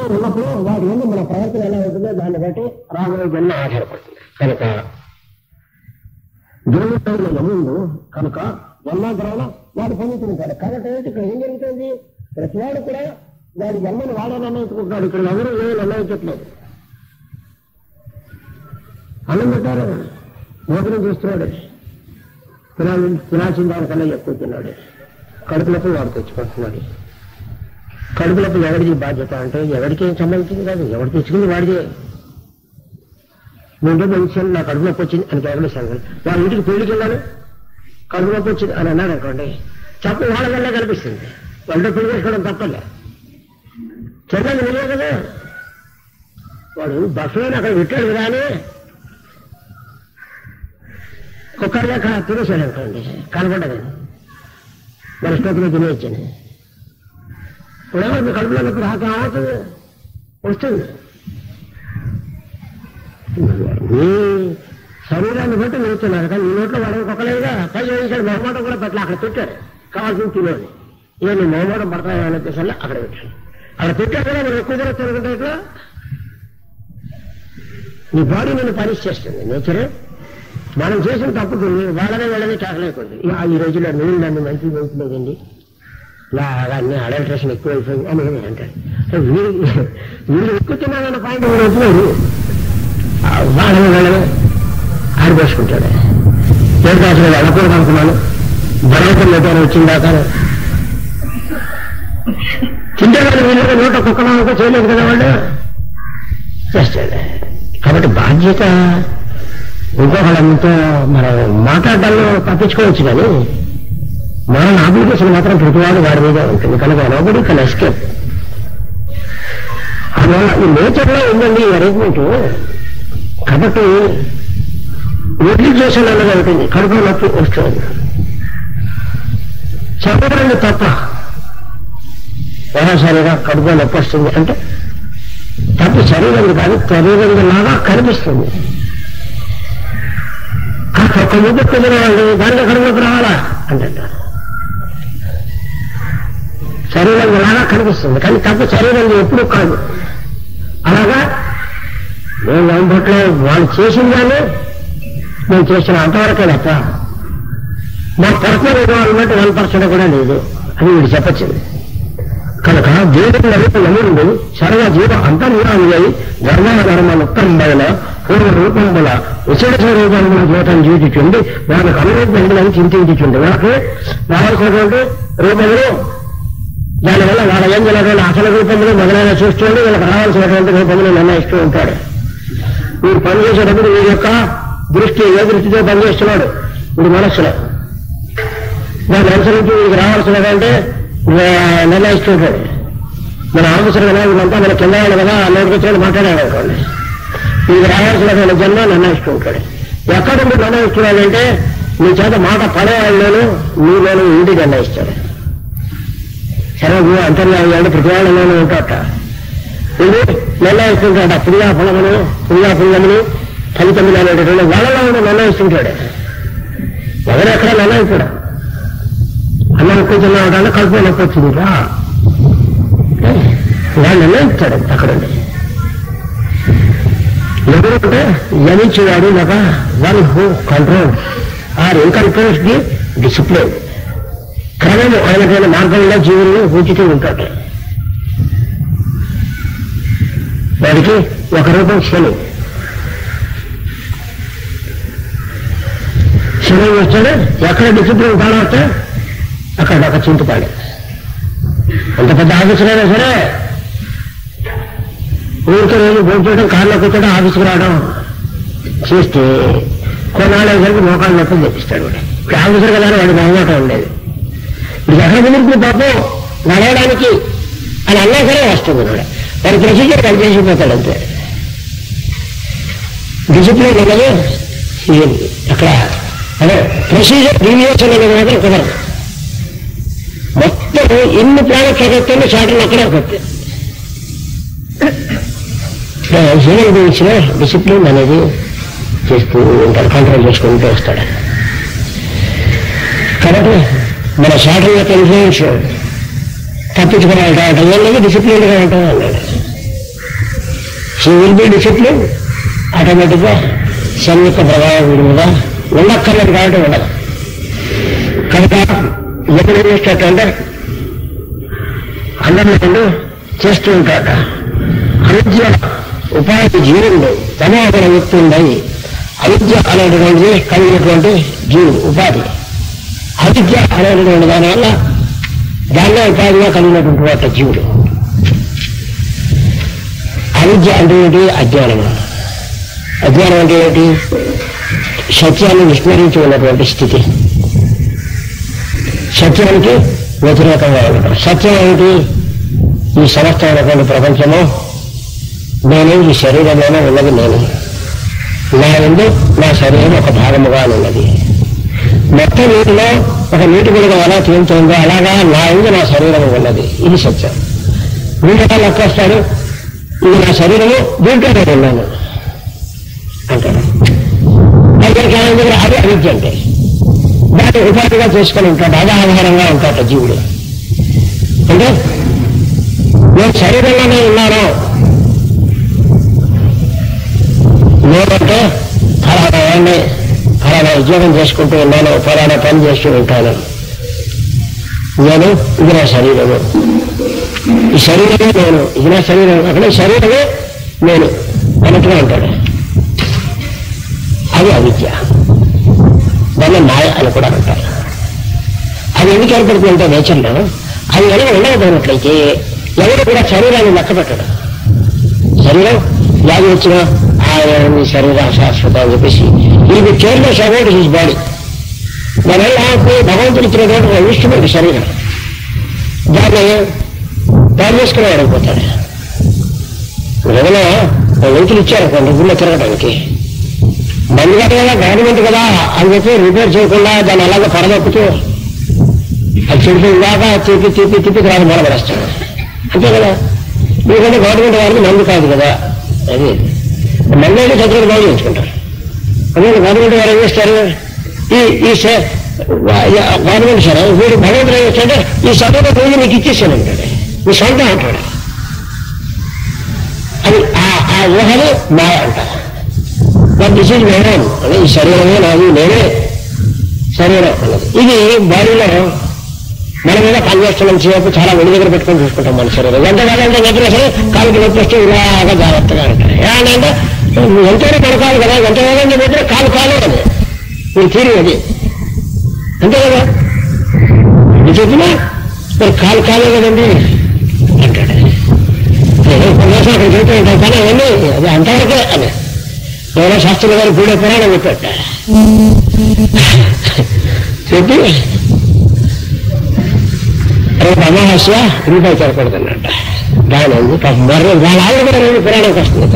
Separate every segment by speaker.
Speaker 1: జన్మలో ఉన్నప్పుడు వాటి ముందు మన ప్రవర్తన ఎలా ఉంటుందో దాన్ని బట్టి రాబోయే జన్మ ఆధారపడుతుంది కనుక జన్మస్థాయిలో యముందు కనుక జన్మాంతరంలో వాడు పొందుతుంటాడు కాబట్టి ఏంటి ఇక్కడ ఏం జరుగుతుంది ప్రతివాడు కూడా వాడి జన్మను వాడే నిర్ణయించుకుంటున్నాడు ఇక్కడ ఎవరు ఏమీ నిర్ణయించట్లేదు అన్నం పెట్టారు భోజనం చేస్తున్నాడు తినాలి తినాల్సిన దానికన్నా ఎక్కువ తిన్నాడు కడుపులకు వాడు తెచ్చుకుంటున్నాడు కడుపులకు ఎవరిది బాధ్యత అంటే ఎవరికి ఏం సంబంధించింది కాదు ఎవరు తెచ్చుకుంది వాడిదే ముందు మనిషి నా కడుపు నొప్పి వచ్చింది అని కేవలం సంగతి వాళ్ళ ఇంటికి పెళ్లికి వెళ్ళాను కడుపు నొప్పి వచ్చింది అని అన్నాడు అనుకోండి చెప్ప వాళ్ళ వల్ల కనిపిస్తుంది వాళ్ళతో పెళ్లి చేసుకోవడం తప్పలే చెల్లెలు వెళ్ళే కదా వాడు బస్సులో అక్కడ పెట్టాడు కదా అని కుక్కర్ లేక తినేసాడు అనుకోండి కనపడ్డది మరి ఇష్టంలో తినేయచ్చండి ఇప్పుడు ఏమో మీ కడుపులో నొప్పి రాక ఏమవుతుంది వస్తుంది మీ శరీరాన్ని బట్టి నిలుస్తున్నారు కానీ మీ నోట్లో వాడు కుక్కలేదుగా పై వేసాడు మొహమాటం కూడా పెట్టలే అక్కడ పెట్టాడు కావాల్సిన తినేది ఇక నీ మొహమాటం పడతాయని ఉద్దేశాలు అక్కడ పెట్టాడు అక్కడ పెట్టాడు కదా మీరు ఎక్కువ దూరం తిరుగుతుంటే ఇట్లా నీ బాడీ నిన్ను పనిష్ చేస్తుంది నేచర్ మనం చేసిన తప్పుకు వాళ్ళనే వాళ్ళని కేకలేకుంది ఈ రోజుల్లో నేను నన్ను మంచి వేయట్లేదండి లాగా అన్ని అడల్ట్రేషన్ ఎక్కువ అయిపోయింది అని ఏమి అంటాడు సో వీళ్ళు వీళ్ళు ఎక్కువ తిన్నారన్న పాయింట్ కూడా వచ్చినారు వాళ్ళని వాళ్ళని ఆడిపోసుకుంటాడు నేను అసలు వెళ్ళకూడదు అనుకున్నాను బలవంతం లేదు వచ్చిందాక తింటే వాళ్ళు వీళ్ళు నోట కుక్కనామో చేయలేదు కదా వాళ్ళు చేస్తాడు కాబట్టి బాధ్యత ఇంకొకళ్ళంతా మనం మాట్లాడడంలో తప్పించుకోవచ్చు కానీ మన అప్లికేషన్ మాత్రం ప్రతివాడు వాడి మీద ఉంటుంది కనుక నోబడి కన్ ఎస్కేప్ అందువల్ల ఈ నేచర్ లో ఉందండి ఈ అరేంజ్మెంట్ కాబట్టి నెగ్లిజేషన్ అన్నది ఉంటుంది కడుపు నొప్పి వస్తుంది చెప్పడానికి తప్ప వ్యవసాయంగా కడుపు నొప్పి వస్తుంది అంటే తప్పు శరీరం కాదు శరీరం లాగా కనిపిస్తుంది ఒక ముద్ద కుదిరేవాళ్ళు దానికి కడుపులోకి రావాలా అంటారు శరీరం లాగా కనిపిస్తుంది కానీ తప్పు శరీరం ఎప్పుడు కాదు అలాగా నేను దాంట్లో వాళ్ళు చేసిన దాన్ని నేను చేసిన అంతవరకే తప్ప మా పర్సనల్ ఇన్వాల్వ్మెంట్ వన్ పర్సెంట్ కూడా లేదు అని వీడు చెప్పచ్చింది కనుక దేవుడు నలుపు నలుడు సర్వ జీవ అంతర్యామి ధర్మ ధర్మ ఉత్తరమైన పూర్వ రూపముల విశేష రూపముల జీవితం జీవించుండి వాళ్ళకి అనురూపములను చింతించుండి వాళ్ళకి రావాల్సినటువంటి రూపములు దానివల్ల వాళ్ళ ఏం జరిగిన అసలు రూపములు మొదలైన చూస్తుండి వీళ్ళకి రావాల్సినటువంటి రూపములు నిర్ణయిస్తూ ఉంటాడు వీడు పనిచేసేటప్పుడు వీరి యొక్క దృష్టి ఏ దృష్టితో పనిచేస్తున్నాడు వీడి మనస్సులో దాన్ని అనుసరించి వీడికి రావాల్సినటువంటి నిర్ణయిస్తుంటాడు మన ఆఫీసర్ కదా వీళ్ళంతా మన కింద వాళ్ళు కదా నోటికి వచ్చినట్టు మాట్లాడాడు అనుకోండి వీడికి రావాల్సినటువంటి జన్మ నిర్ణయిస్తూ ఉంటాడు ఎక్కడ నుండి నిర్ణయిస్తున్నాడంటే నీ చేత మాట పడేవాళ్ళలోను నీలోను ఇంటి నిర్ణయిస్తాడు సరే నువ్వు అంతర్యాలు ప్రతి వాళ్ళలోనూ ఉంటాట ఇది నిర్ణయిస్తుంటాడు పుణ్యా ఫలమును పుణ్యా పుణ్యమును ఫలితములు అనేటటువంటి వాళ్ళలో ఉండి నిర్ణయిస్తుంటాడు ఎవరెక్కడ నిర్ణయిస్తాడు అన్నం కూర్చొని అవడానికి కడుపు నొప్పి వచ్చింది రా ఇలా నిర్ణయిస్తాడు అక్కడుండి ఎవరంటే జనించేవాడు లేక one who control or in controls the discipline క్రమము అయినటువంటి మార్గంలో జీవులను ఉంచుతూ ఉంటాడు వాడికి ఒక రూపం శని శని వస్తాడు ఎక్కడ డిసిప్లిన్ ఫాలో వస్తే అక్కడ ఒక చింతపాడు ఎంత పెద్ద ఆఫీసులైనా సరే ఊరికే రోజు భోజనం కార్లో కూర్చోడం ఆఫీస్కి రావడం చేస్తే కొన్నాళ్ళేసరికి మోకాళ్ళు నొప్పులు తెప్పిస్తాడు వాడు ఇప్పుడు ఆఫీసర్ కదా వాడి మొహమాటం ఉండేది ఇప్పుడు ఎక్కడ కుదురుతుంది పాపం నడవడానికి అని అన్నా సరే వస్తుంది కూడా వాడి ప్రొసీజర్ అది చేసిపోతాడు అంతే డిసిప్లిన్ అనేది ఇది అక్కడ అదే ప్రొసీజర్ డీవియేషన్ అనేది మాత్రం కుదరదు మొత్తం ఎన్ని ప్లానెట్స్ ఎక్కడ చాటలు అక్కడే కొత్త హ్యూమన్ బీయింగ్స్ లో డిసిప్లిన్ అనేది చేస్తూ ఉంటాడు కంట్రోల్ చేసుకుంటూ వస్తాడు కాబట్టి మన శాటల్ యొక్క ఇన్ఫ్లుయెన్స్ తప్పించుకుని ఉంటాడు అనేది డిసిప్లిన్ గా ఉంటాం అన్నాడు షీ విల్ బి డిసిప్లిన్ ఆటోమేటిక్గా శని యొక్క ప్రభావం వీడి మీద ఉండక్కర్లేదు కాబట్టి ఉండదు కనుక ఎప్పుడు ఏం చేసేటంటే అందరిలో చేస్తూ ఉంటాట అవిద్య ఉపాధి జీవుడు తనే అక్కడ వ్యక్తి ఉండయి అవిద్య అనేటువంటిది కలిగినటువంటి జీవుడు ఉపాధి అవిద్య అనేటువంటి దానివల్ల దాన్నే ఉపాధిగా కలిగినటువంటి వాటి జీవుడు అవిద్య అంటే ఏంటి అజ్ఞానం అజ్ఞానం అంటే ఏంటి సత్యాన్ని విస్మరించి ఉన్నటువంటి స్థితి సత్యానికి వ్యతిరేకంగా ఉండటం సత్యం ఏమిటి ఈ సమస్తమైనటువంటి ప్రపంచము నేను ఈ శరీరంలోనే ఉన్నది నేను నా ఎందు నా శరీరం ఒక భాగముగా ఉన్నది మొత్తం నీటిలో ఒక నీటి గుడిగా ఎలా తేలుతుందో అలాగా నా ఎందు నా శరీరం ఉన్నది ఇది సత్యం వీడు లెక్కొస్తాడు ఇది నా శరీరము దీంట్లో నేను ఉన్నాను అంటాడు దగ్గరికి ఏమైంది అది అవిద్య అంటే దాన్ని ఉపాధిగా చేసుకొని ఉంటాడు అది ఆధారంగా ఉంటాడు జీవుడు అంటే నేను శరీరంలోనే ఉన్నాను నేనంటే ఫలానా వాడిని ఫలానా ఉద్యోగం చేసుకుంటూ ఉన్నాను ఫలానా పని చేస్తూ ఉంటాను నేను ఇది నా శరీరము ఈ శరీరమే నేను ఇది నా శరీరం అక్కడ ఈ శరీరమే నేను అన్నట్టుగా అంటాడు అది అవిద్య దాన్ని మాయ అని కూడా అంటారు అది ఎందుకు ఏర్పడుతుందంటే నేచర్లో అది కనుక ఉండకపోయినట్లయితే ఎవరు కూడా శరీరాన్ని లెక్క పెట్టడు శరీరం వ్యాధి వచ్చినా ఆయన మీ శరీరం శాశ్వత అని చెప్పేసి ఇది కేర్లెస్ అబౌట్ హిజ్ బాడీ దానివల్ల భగవంతుడు ఇచ్చినటువంటి ఒక ఇన్స్ట్రుమెంట్ శరీరం దాన్ని పాలు చేసుకుని ఆడకపోతాడు ఏదైనా వెహికల్ ఇచ్చారనుకోండి ఊళ్ళో తిరగడానికి బండి కట్ట కదా గవర్నమెంట్ కదా అని చెప్పి రిపేర్ చేయకుండా దాన్ని అలాగే పడదొక్కుతూ అది చెడిపోయిన దాకా తిప్పి తిప్పి తిప్పి రాదు మొదలుపడేస్తాడు అంతే కదా ఎందుకంటే గవర్నమెంట్ వారికి మందు కాదు కదా అది మంది అయితే చదువులు బాగు చేయించుకుంటారు అందుకని గవర్నమెంట్ వారు ఏం చేస్తారు ఈ ఈ సే- వా- యా- గవర్నమెంట్ సరే వీడు భగవంతుడు ఏం చేస్తాడంటే ఈ సభలో పోయి నీకు ఇచ్చేసాను అంటాడు నీ సొంతం అంటాడు అది ఆ- ఆ ఊహని మాయ అంటారు బట్ దిస్ ఈజ్ వేరే అంటే ఈ శరీరమే నాది నేనే శరీరం అన్నది ఇది బాడీలో మన మీద పనిచేస్తున్నాం సేపు చాలా వెడి దగ్గర పెట్టుకొని చూసుకుంటాం మన శరీరం ఎంత కాదు ఎంత చెప్పినా సరే కాలుకి నొప్పి వస్తే ఇలాగా జాగ్రత్తగా ఉంటాయి ఏమంటే ఎంతైనా పడకాలి కదా ఎంత వేగంగా పెట్టినా కాలు కాలే అది మీరు తీరి అది అంతే కదా ఇది చెప్పినా మరి కాలు కాలే కదండి అంటాడు నేను ఉపన్యాసం అక్కడ చెబుతూ ఉంటాను కానీ అవన్నీ అది అంతవరకే అని ఎవరో శాస్త్రుల గారు గూడే పురాణం చెప్పాట చెప్పి రేపు అమావాస్య రూపాయి తిరగకూడదన్నట్ట దాని ఉంది పాపం మర్ర వాళ్ళ ఆవిడ కూడా రేపు పురాణానికి వస్తుంది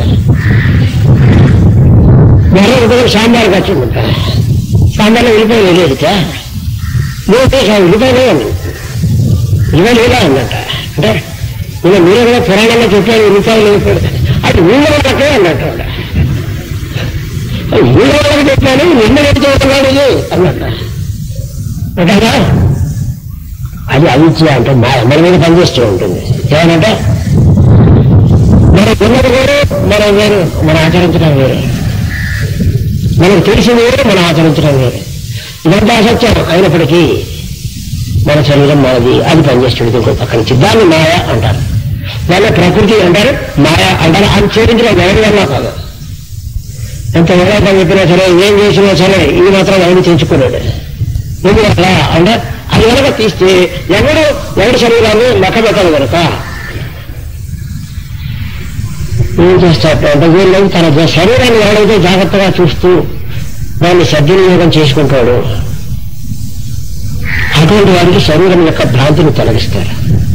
Speaker 1: మర్ర దగ్గర సాంబార్ వచ్చిందంట సాంబార్లో ఉల్లిపాయ వేయలేదుట నువ్వు ఉల్లిపాయ లేదండి ఉల్లిపాయ లేదా అన్నట్ట అంటే నేను మీరు కూడా పురాణంలో చెప్పారు ఉల్లిపాయలు వేయకూడదు అది ఊళ్ళో వాళ్ళకే అన్నట్టు ఆవిడ. ఊళ్ళో వాళ్ళకి చెప్పాను నిన్న చెప్తున్నాడు ఇది అన్నట్ట అంటారా అది అవిద్య అంటే మాయ మన మీద పనిచేస్తూ ఉంటుంది ఏమనంటే మనం ఉన్నది వేరు మనం వేరు మనం ఆచరించడం వేరు మనకు తెలిసింది వేరు మనం ఆచరించడం వేరు ఇదంతా అసత్యం అయినప్పటికీ మన శరీరం మనది అది పనిచేస్తుంది ఇంకో పక్క నుంచి దాన్ని మాయ అంటారు దాన్ని ప్రకృతి అంటారు మాయ అంటారు అది చేయించడం ఎవరి వల్ల కాదు ఎంత ఎవరైతే చెప్పినా సరే ఏం చేసినా సరే ఇది మాత్రం ఆయన తెచ్చుకున్నాడు ఎందువల్ల అంటే అది కనుక తీస్తే ఎవడు ఎవరి శరీరాన్ని లెక్క పెట్టదు కనుక ఏం చేస్తాడు అంటే వీళ్ళు తన జ- శరీరాన్ని ఎవడైతే జాగ్రత్తగా చూస్తూ దాన్ని సద్వినియోగం చేసుకుంటాడు అటువంటి వారికి శరీరం యొక్క భ్రాంతిని తొలగిస్తారు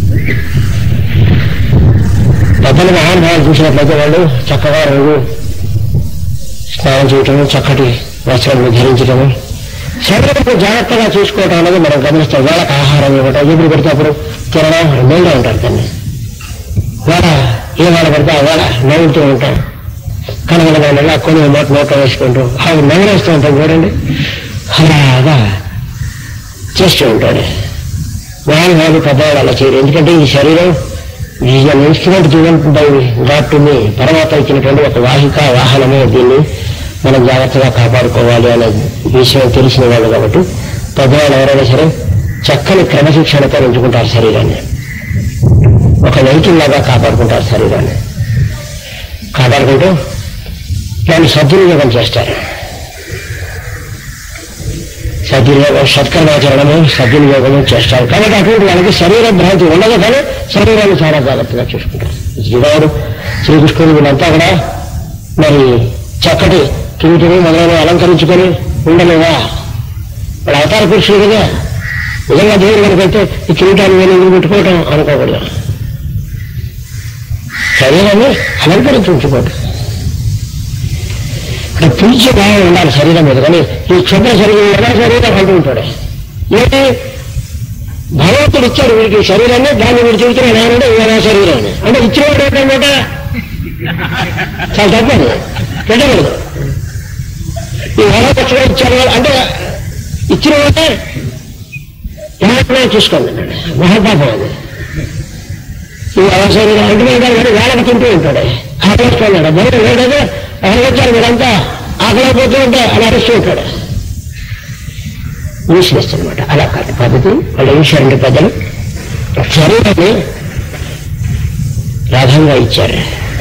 Speaker 1: పెద్దలు మహానుభావాలు చూసినట్లయితే వాళ్ళు చక్కగా రోజు స్నానం చేయటము చక్కటి వస్త్రాలను ధరించడము శరీరం జాగ్రత్తగా చూసుకోవటం అనేది మనం గమనిస్తాం వాళ్ళకి ఆహారం ఇవ్వటం ఎప్పుడు పడితే అప్పుడు తినడం రెండేళ్ళ ఉంటారు కానీ వాళ్ళ ఏ వాళ్ళ పడితే ఆ వాళ్ళ నవ్వుతూ ఉంటాం కనగలగా కొన్ని మాట నోట్లో వేసుకుంటూ అవి నవ్వులేస్తూ ఉంటాం చూడండి అలాగా చేస్తూ ఉంటాడు వాళ్ళు వాళ్ళు పెద్దవాళ్ళు అలా చేయరు ఎందుకంటే ఈ శరీరం is an instrument given by God to me పరమాత్మ ఇచ్చినటువంటి ఒక వాహిక వాహనమే దీన్ని మనం జాగ్రత్తగా కాపాడుకోవాలి అనే విషయం తెలిసిన వాళ్ళు కాబట్టి పెద్దవాళ్ళు ఎవరైనా సరే చక్కని క్రమశిక్షణతో ఉంచుకుంటారు శరీరాన్ని ఒక వెహికల్ లాగా కాపాడుకుంటారు శరీరాన్ని కాపాడుకుంటూ దాన్ని సద్వినియోగం చేస్తారు సద్వినియోగం సత్కర్మాచరణము సద్వినియోగము చేస్తారు కాబట్టి అటువంటి వాళ్ళకి శరీర భ్రాంతి ఉండదు కానీ శరీరాన్ని చాలా జాగ్రత్తగా చూసుకుంటారు శ్రీరాముడు శ్రీకృష్ణుడు వీళ్ళంతా కూడా మరి చక్కటి కిరీటిని మొదలైన అలంకరించుకొని ఉండలేదా వాడు అవతార పురుషుడు కదా నిజంగా దేవుడు కనుకైతే ఈ కిరీటాన్ని నేను ఎందుకు పెట్టుకోవటం అనుకోకూడదు శరీరాన్ని అలంకరించి ఉంచుకోవటం ఇక్కడ పిలిచే భావం ఉండాలి శరీరం మీద కానీ ఈ క్షుద్ర శరీరం ఎలా శరీరం అంటూ ఉంటాడు ఏంటి భగవంతుడు ఇచ్చాడు వీడికి ఈ శరీరాన్ని దాన్ని వీడు చెబుతున్నాడు ఏమంటే ఇవనా శరీరాన్ని అంటే ఇచ్చినవాడు ఏంటంటే చాలా తప్పదు పెట్టకూడదు ఈ వరదక్షిణ ఇచ్చారు అంటే ఇచ్చిన వాడే ఏమైనా చూసుకోండి అన్నాడు మహాపాపం అది ఈ అవసరం అంటే కానీ వేళకు తింటూ ఉంటాడు ఆకలిస్తున్నాడు బయట లేడదు ఎవరికొచ్చారు మీరంతా ఆకలిపోతూ ఉంటే అలా అరుస్తూ ఉంటాడు అనమాట అలా కాదు పద్ధతి వాళ్ళు ఏం చేశారంటే పెద్దలు శరీరాన్ని రథంగా ఇచ్చారు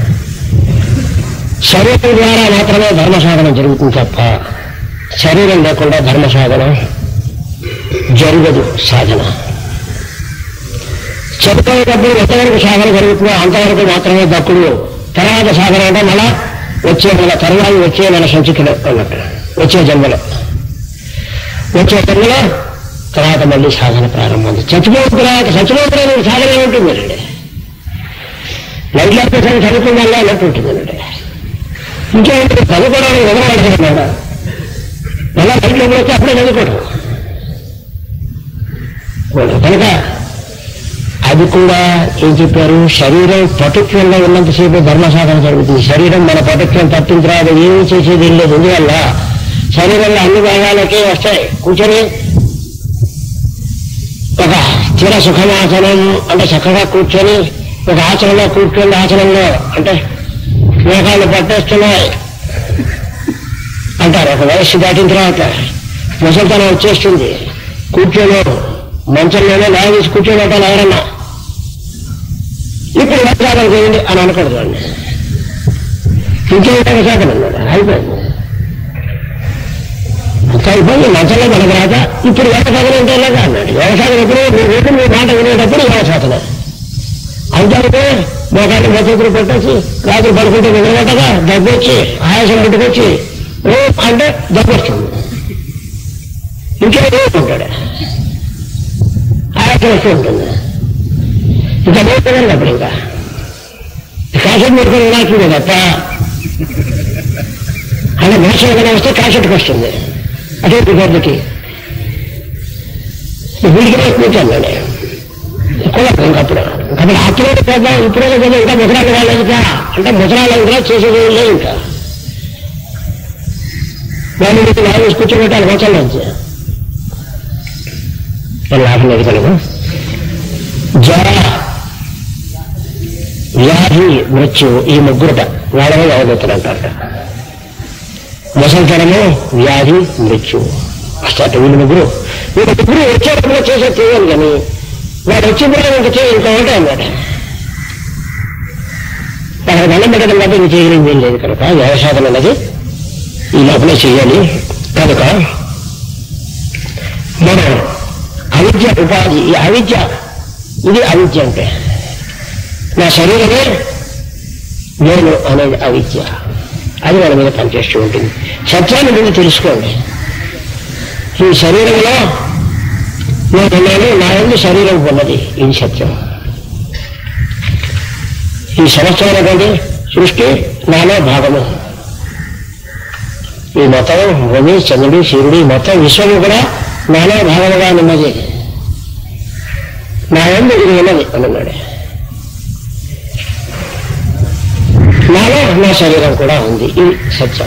Speaker 1: శరీరం ద్వారా మాత్రమే ధర్మ సాధన జరుగుతుంది తప్ప శరీరం లేకుండా ధర్మ సాధన జరగదు సాధన చదువుకునేటప్పుడు ఎంతవరకు సాధన జరుగుతుందో అంతవరకు మాత్రమే దక్కుడు తర్వాత సాధన అంటే మళ్ళా వచ్చే నెల తరువాత వచ్చే నెల సంచికలు అన్నట్టు వచ్చే జన్మలో వచ్చే జన్మలో తర్వాత మళ్ళీ సాధన ప్రారంభం చచ్చిపోయిన తర్వాత చచ్చిపోయిన తర్వాత సాధన ఏముంటుందండి లైట్ లేకపోతే చదువుకుందా అన్నట్టు ఉంటుందండి ఇంకేంటి చదువుకోవడానికి వదలబడుతున్నాడా మళ్ళా లైట్ లోపల వచ్చి అప్పుడే చదువుకోవడం కనుక అది కూడా ఏం చెప్పారు శరీరం పటుత్వంలో ఉన్నంతసేపు ధర్మ సాధన జరుగుతుంది శరీరం మన పటుత్వం తప్పిన తర్వాత ఏమీ చేసేది ఏం లేదు ఎందువల్ల శరీరంలో అన్ని భాగాలకే వస్తాయి కూర్చొని ఒక స్థిర సుఖమాసనం అంటే చక్కగా కూర్చొని ఒక ఆచరణలో కూర్చొని ఆచరణలో అంటే మేఘాలు పట్టేస్తున్నాయి అంటారు ఒక వయస్సు దాటిన తర్వాత ముసలితనం వచ్చేస్తుంది కూర్చొని మంచంలోనే లాగేసి కూర్చొని అంటాను ఎవరన్నా ఇప్పుడు వ్యవసాయం చేయండి అని అనకూడదు అండి ఇంకేం వ్యవసాయం అన్నాడు అయిపోయింది అంత అయిపోయింది మంచంలో మనకు రాక ఇప్పుడు వ్యవసాయం అంటే ఎలాగా అన్నాడు వ్యవసాయం ఎప్పుడు మీ రేటు మీ మాట వినేటప్పుడు వ్యవసాయం అంతే మోకాళ్ళు బతుకులు పెట్టేసి రాత్రి పడుకుంటే నిద్రపట్టగా దగ్గు వచ్చి ఆయాసం పుట్టుకొచ్చి ఓ అంటే దగ్గు వస్తుంది ఇంకేదో ఉంటాడు ఆయాసం వస్తూ ఉంటుంది ఇంకా లేదండి అప్పుడు ఇంకా కాసెట్ పెట్టుకుని వినాల్సిందే తప్ప అలా మోసం ఏదైనా వస్తే కాసెట్కి వస్తుంది అదే గొర్రెకి వీడికి కూర్చోండి కులం ఇంకప్పుడు ఇంకప్పుడు అప్పుడు పెద్ద ఇప్పుడే కదా ఇంకా ముసరాలు వాళ్ళు ఇంకా అంటే ముసరాలు ఇంకా చేసేది ఏం లేదు ఇంకా వాళ్ళు మీకు లాగేసి కూర్చోబెట్టాలి మోసాల నుంచి లాభం లేదు కనుక జ్వర వ్యాధి మృత్యు ఈ ముగ్గురుట వాళ్ళనే అవగతులు అంటారట ముసలితనము వ్యాధి మృత్యు అష్టాట వీళ్ళు ముగ్గురు వీళ్ళు ముగ్గురు వచ్చేటప్పుడు చేసే చేయాలి కానీ వాడు వచ్చినప్పుడు ఇంకా చేయ ఇంకా ఉంటాయి అన్నమాట అక్కడ దండం పెట్టడం తప్ప ఇంక చేయగలిగింది ఏం లేదు కనుక వ్యవసాయం అన్నది ఈ లోపలే చేయాలి కనుక మనం అవిద్య ఉపాధి ఈ అవిద్య ఇది అవిద్య అంటే నా శరీరమే నేను అనేది అవిద్య అది మన మీద పనిచేస్తూ ఉంటుంది సత్యాన్ని ముందు తెలుసుకోండి ఈ శరీరంలో నేను ఉన్నాను నా ఎందు శరీరం ఉన్నది ఇది సత్యం ఈ సమస్తమైనటువంటి సృష్టి నాలో భాగము ఈ మొత్తం భూమి చంద్రుడు సూర్యుడు ఈ మొత్తం విశ్వము కూడా నాలో భాగముగా ఉన్నది నా ఎందు ఇది ఉన్నది అన్నాడు నాలో నా శరీరం కూడా ఉంది ఇది సత్యం